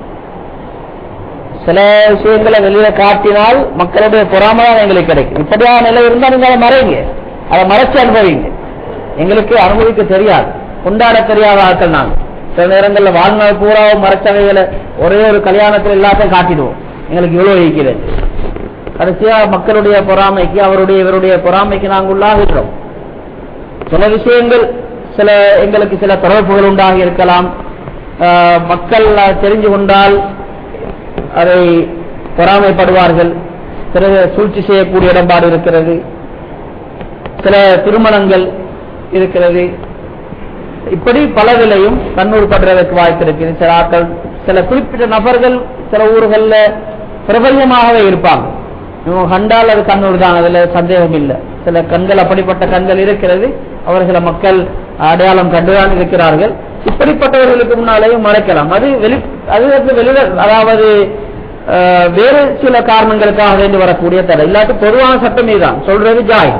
சில விஷயங்களை வெளியில காட்டினால் மக்களுடைய பொறாமை தான் எங்களுக்கு கிடைக்கும் இப்படியான நிலை இருந்தால் நீங்க அதை மறைங்க அதை மறைச்சு அனுபவிங்க எங்களுக்கு அனுபவிக்க தெரியாது கொண்டாட தெரியாத ஆட்கள் நாங்க சில நேரங்கள்ல வாழ்நாள் பூராவும் மறைச்சவைகளை ஒரே ஒரு கல்யாணத்தில் எல்லாத்தையும் காட்டிடுவோம் எங்களுக்கு இவ்வளவு இருக்கிறது கடைசியா மக்களுடைய பொறாமைக்கு அவருடைய இவருடைய பொறாமைக்கு நாங்கள் உள்ளாகிறோம் சில விஷயங்கள் சில எங்களுக்கு சில தொடர்புகள் உண்டாகி இருக்கலாம் ஆஹ் மக்கள் தெரிஞ்சு கொண்டால் அதை பொறாமைப்படுவார்கள் சில சூழ்ச்சி செய்யக்கூடிய இடம்பாடு இருக்கிறது சில திருமணங்கள் இருக்கிறது இப்படி பலவிலையும் கண்ணூர் படுறதுக்கு வாய்ப்பு இருக்குது சில ஆட்கள் சில குறிப்பிட்ட நபர்கள் சில ஊர்கள்ல பிரபல்யமாகவே இருப்பாங்க இவங்க கண்டால் அது கண்ணூர் தான் அதுல சந்தேகம் இல்லை சில கண்கள் அப்படிப்பட்ட கண்கள் இருக்கிறது அவர்களை மக்கள் அடையாளம் கண்டுதான் இருக்கிறார்கள் இப்படிப்பட்டவர்களுக்கு முன்னாலேயும் மறைக்கலாம் அது வெளி அது வந்து வெளியில அதாவது அஹ், வேறு சில காரணங்களுக்காக வேண்டி வரக்கூடிய தடை இல்லாட்டி பொதுவான சட்டம் இதுதான் சொல்றது ஜாய்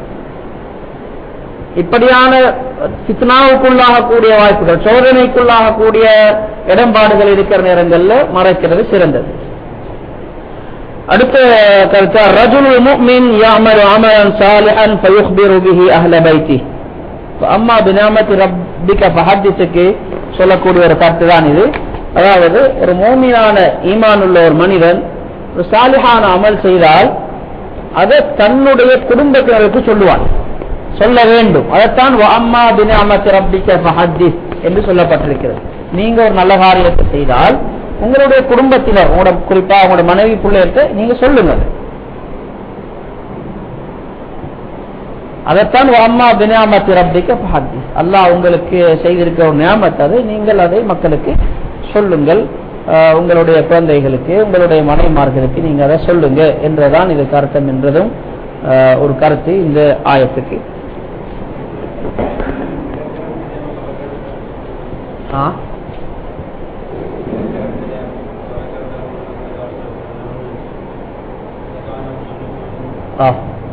இப்படியான சித்னாவுக்குள்ளாகக்கூடிய வாய்ப்புகள் சோதனைக்குள்ளாகக்கூடிய இடம்பாடுகள் இருக்கிற நேரங்கள்ல மறைக்கிறது சிறந்தது அடுத்த கருத்து ரஜுல் முஃமின் يعمل عملا صالحا فيخبر به اهل بيته அம்மா பினாமத்தி ரப்பிக்க ஃபஹத்திஸுக்கு சொல்லக்கூடிய ஒரு கருத்து தான் இது அதாவது ஒரு மோமியான ஈமான் உள்ள ஒரு மனிதன் ஒரு சாலிஹான அமல் செய்தால் அதை தன்னுடைய குடும்பத்தினருக்கு சொல்லுவான் சொல்ல வேண்டும் அதைத்தான் அம்மா பினாமத்தி ரப்பிக்க ஃபஹத்திஸ் என்று சொல்லப்பட்டிருக்கிறது நீங்க ஒரு நல்ல காரியத்தை செய்தால் உங்களுடைய குடும்பத்தினர் உங்களோட குறிப்பா உங்களோட மனைவி பிள்ளைகிட்ட நீங்க சொல்லுங்க அதை. அதைத்தான் அம்மா பினாமத்தி ரப்பிக்க ஃபஹத்திஸ் அல்லாஹ் உங்களுக்கு செய்திருக்கிற ஒரு நியாமத் அது நீங்கள் அதை மக்களுக்கு சொல்லுங்கள் ஆஹ் உங்களுடைய குழந்தைகளுக்கு உங்களுடைய மனைமார்களுக்கு நீங்க அதை சொல்லுங்க என்றதான் இது கருத்தம் என்றதும் ஆஹ் ஒரு கருத்து இந்த ஆயத்துக்கு ஆ ஆ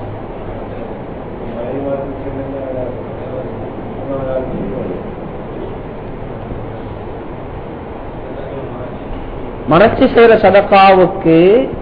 மறைச்சு செய்யற சதக்காவுக்கு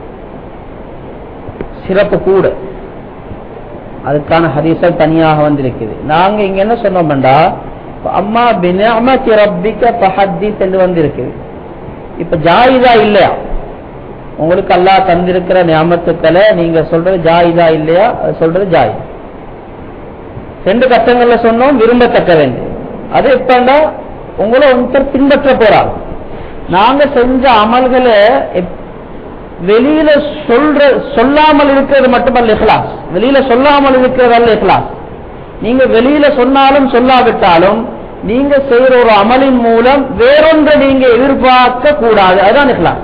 சிறப்பு கூட அதுக்கான ஹதீசல் தனியாக வந்திருக்குது நாங்க இங்க என்ன சொன்னோம்டா அம்மா பினாமத்தி ரப்பிக்க பஹத்தீஸ் என்று வந்திருக்குது இப்ப ஜாயிதா இல்லையா உங்களுக்கு அல்லாஹ் தந்திருக்கிற நியாமத்துக்களை நீங்க சொல்றது ஜாயிதா இல்லையா அது சொல்றது ஜாய் ரெண்டு கட்டங்கள்ல சொன்னோம் விரும்பத்தக்க வேண்டும் அது எப்பண்டா உங்களை ஒருத்தர் பின்பற்ற போறாங்க நாங்க செஞ்ச அமல்களை எப்- வெளியில சொல்ற சொல்லாமல் இருக்கிறது மட்டுமல்ல இஹ்லாஸ் வெளியில சொல்லாமல் இருக்கிறது அல்ல இஹ்லாஸ் நீங்க வெளியில சொன்னாலும் சொல்லாவிட்டாலும் நீங்க செய்யற ஒரு அமலின் மூலம் வேறொன்றை நீங்க எதிர்பார்க்க கூடாது அதுதான் இஹ்லாஸ்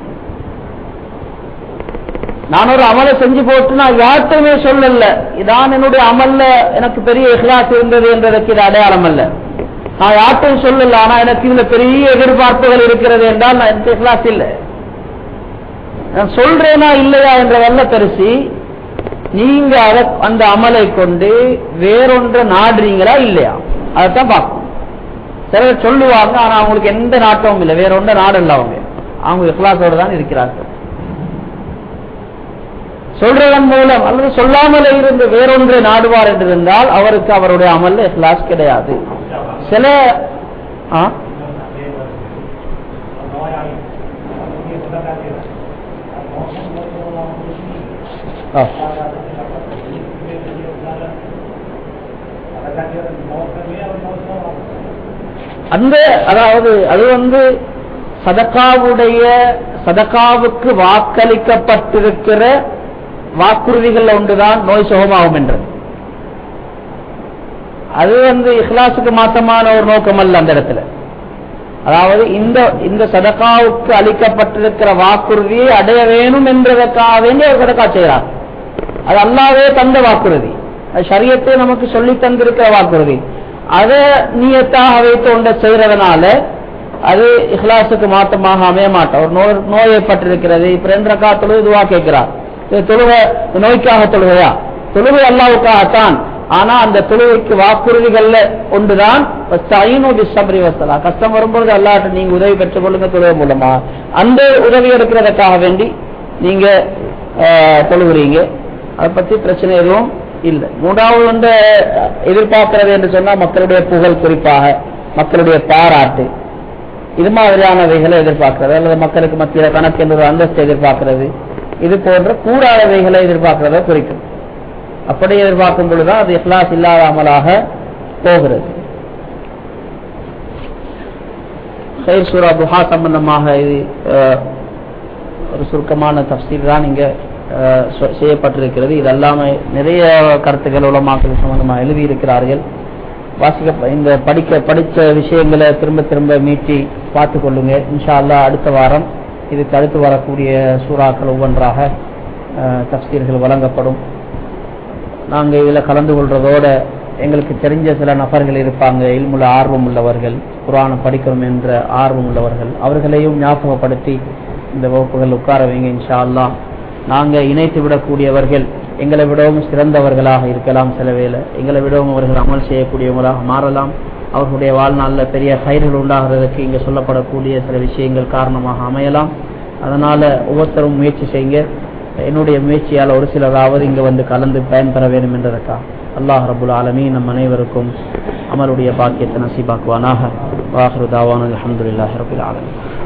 நான் ஒரு அமலை செஞ்சு போட்டு நான் யார்கிட்டயுமே சொல்லல இதான் என்னுடைய அமல்ல எனக்கு பெரிய இஹ்லாஸ் இருந்தது என்றதற்கு இது அடையாளம் அல்ல நான் யார்கிட்டையும் சொல்லல ஆனா எனக்கு இதுல பெரிய எதிர்பார்ப்புகள் இருக்கிறது என்றால் நான் எனக்கு இஹ்லாஸ் இல்லை நான் சொல்றேனா இல்லையா என்றதல்ல பெருசி நீங்க அத அந்த அமலை கொண்டு வேறொன்ற நாடுறீங்களா இல்லையா அதைத்தான் பார்க்கணும் சிலர் சொல்லுவாங்க ஆனா அவங்களுக்கு எந்த நாட்டமும் இல்லை வேற ஒன்ற நாடு இல்லை அவங்க அவங்க இஹ்லாஸோட தான் இருக்கிறார்கள் சொல்றதன் மூலம் அல்லது சொல்லாமலே இருந்து வேறொன்றை நாடுவார் என்று இருந்தால் அவருக்கு அவருடைய அமல்ல இஹ்லாஸ் கிடையாது சில ஆ? ஆ. அந்த அதாவது அது வந்து சதக்காவுடைய சதக்காவுக்கு வாக்களிக்கப்பட்டிருக்கிற வாக்குறுதிகள் ஒன்றுதான் நோய் சுகமாகும் என்றது அது வந்து இஹ்லாஸுக்கு மாற்றமான ஒரு நோக்கம் அல்ல அந்த இடத்துல அதாவது இந்த இந்த சதக்காவுக்கு அளிக்கப்பட்டிருக்கிற வாக்குறுதியை அடைய வேணும் என்றதற்காக வேண்டி அவர் சதக்கா செய்கிறார் அது அல்லாவே தந்த வாக்குறுதி அது சரியத்தை நமக்கு சொல்லி தந்திருக்கிற வாக்குறுதி அதை நீயத்தாக வைத்து ஒன்றை செய்யறதுனால அது இஹ்லாஸுக்கு மாற்றமாக அமைய மாட்டோம் ஒரு நோய் நோயப்பட்டிருக்கிறது இப்ப ரெண்டு ரக்கா தொழுது இதுவா கேட்கிறார் இது தொழுக நோய்க்காக தொழுகையா தொழுகை அல்லாவுக்காகத்தான் ஆனா அந்த தொழுகைக்கு வாக்குறுதிகள்ல ஒன்றுதான் சபரி வசலா கஷ்டம் வரும்பொழுது அல்லாட்ட நீங்க உதவி பெற்றுக் கொள்ளுங்க தொழுகை மூலமா அந்த உதவி எடுக்கிறதுக்காக வேண்டி நீங்க ஆஹ், தொழுகிறீங்க அதை பத்தி பிரச்சனை எதுவும் இல்லை மூன்றாவது வந்து எதிர்பார்க்கிறது என்று சொன்னா மக்களுடைய புகழ் குறிப்பாக மக்களுடைய பாராட்டு இது மாதிரியானவைகளை எதிர்பார்க்கிறது அல்லது மக்களுக்கு மத்தியில் கணக்கு என்ற ஒரு அந்தஸ்து எதிர்பார்க்கிறது இது போன்ற கூடாதவைகளை எதிர்பார்க்கிறத குறிக்கும் அப்படி எதிர்பார்க்கும் பொழுதுதான் அது இஹ்லாஸ் இல்லாத அமலாக போகிறது ஹைர் சூரா துஹா சம்பந்தமாக இது அஹ், ஒரு சுருக்கமான தப்சீல் தான் இங்க அஹ், சொ- செய்யப்பட்டிருக்கிறது இது அல்லாம நிறைய கருத்துக்கள் உலமாக்கள் சம்பந்தமாக எழுதியிருக்கிறார்கள் வாசிக்க இந்த படிக்க படிச்ச விஷயங்களை திரும்ப திரும்ப மீட்டி பார்த்து கொள்ளுங்க இன்ஷா அல்லாஹ் அடுத்த வாரம் இதுக்கு அடுத்து வரக்கூடிய சூறாக்கள் ஒவ்வொன்றாக அஹ், தஃசீர்கள் வழங்கப்படும் நாங்க இதுல கலந்து கொள்றதோட எங்களுக்கு தெரிஞ்ச சில நபர்கள் இருப்பாங்க இல்முல ஆர்வம் உள்ளவர்கள் குரானை படிக்கணும் என்ற ஆர்வம் உள்ளவர்கள் அவர்களையும் ஞாபகப்படுத்தி இந்த வகுப்புகள் உட்கார வைங்க இன்ஷா அல்லாஹ் நாங்க இணைத்து விடக்கூடியவர்கள் எங்களை விடவும் சிறந்தவர்களாக இருக்கலாம் சில வேளை எங்களை விடவும் அவர்கள் அமல் செய்யக்கூடியவங்களாக மாறலாம் அவர்களுடைய வாழ்நாளில் பெரிய கயிறுகள் உண்டாகிறதுக்கு இங்கே சொல்லப்படக்கூடிய சில விஷயங்கள் காரணமாக அமையலாம் அதனால ஒவ்வொருத்தரும் முயற்சி செய்யுங்க என்னுடைய முயற்சியால் ஒரு சிலராவது இங்கே வந்து கலந்து பயன்பெற வேண்டும் என்றதற்கா அல்லாஹ் ரபுல் ஆலமீ நம் அனைவருக்கும் அமருடைய பாக்கியத்தை நசீபாக்குவானாக வாஹரு தாவான அலமதுல்லாஹி ரபுல் ஆலமீன்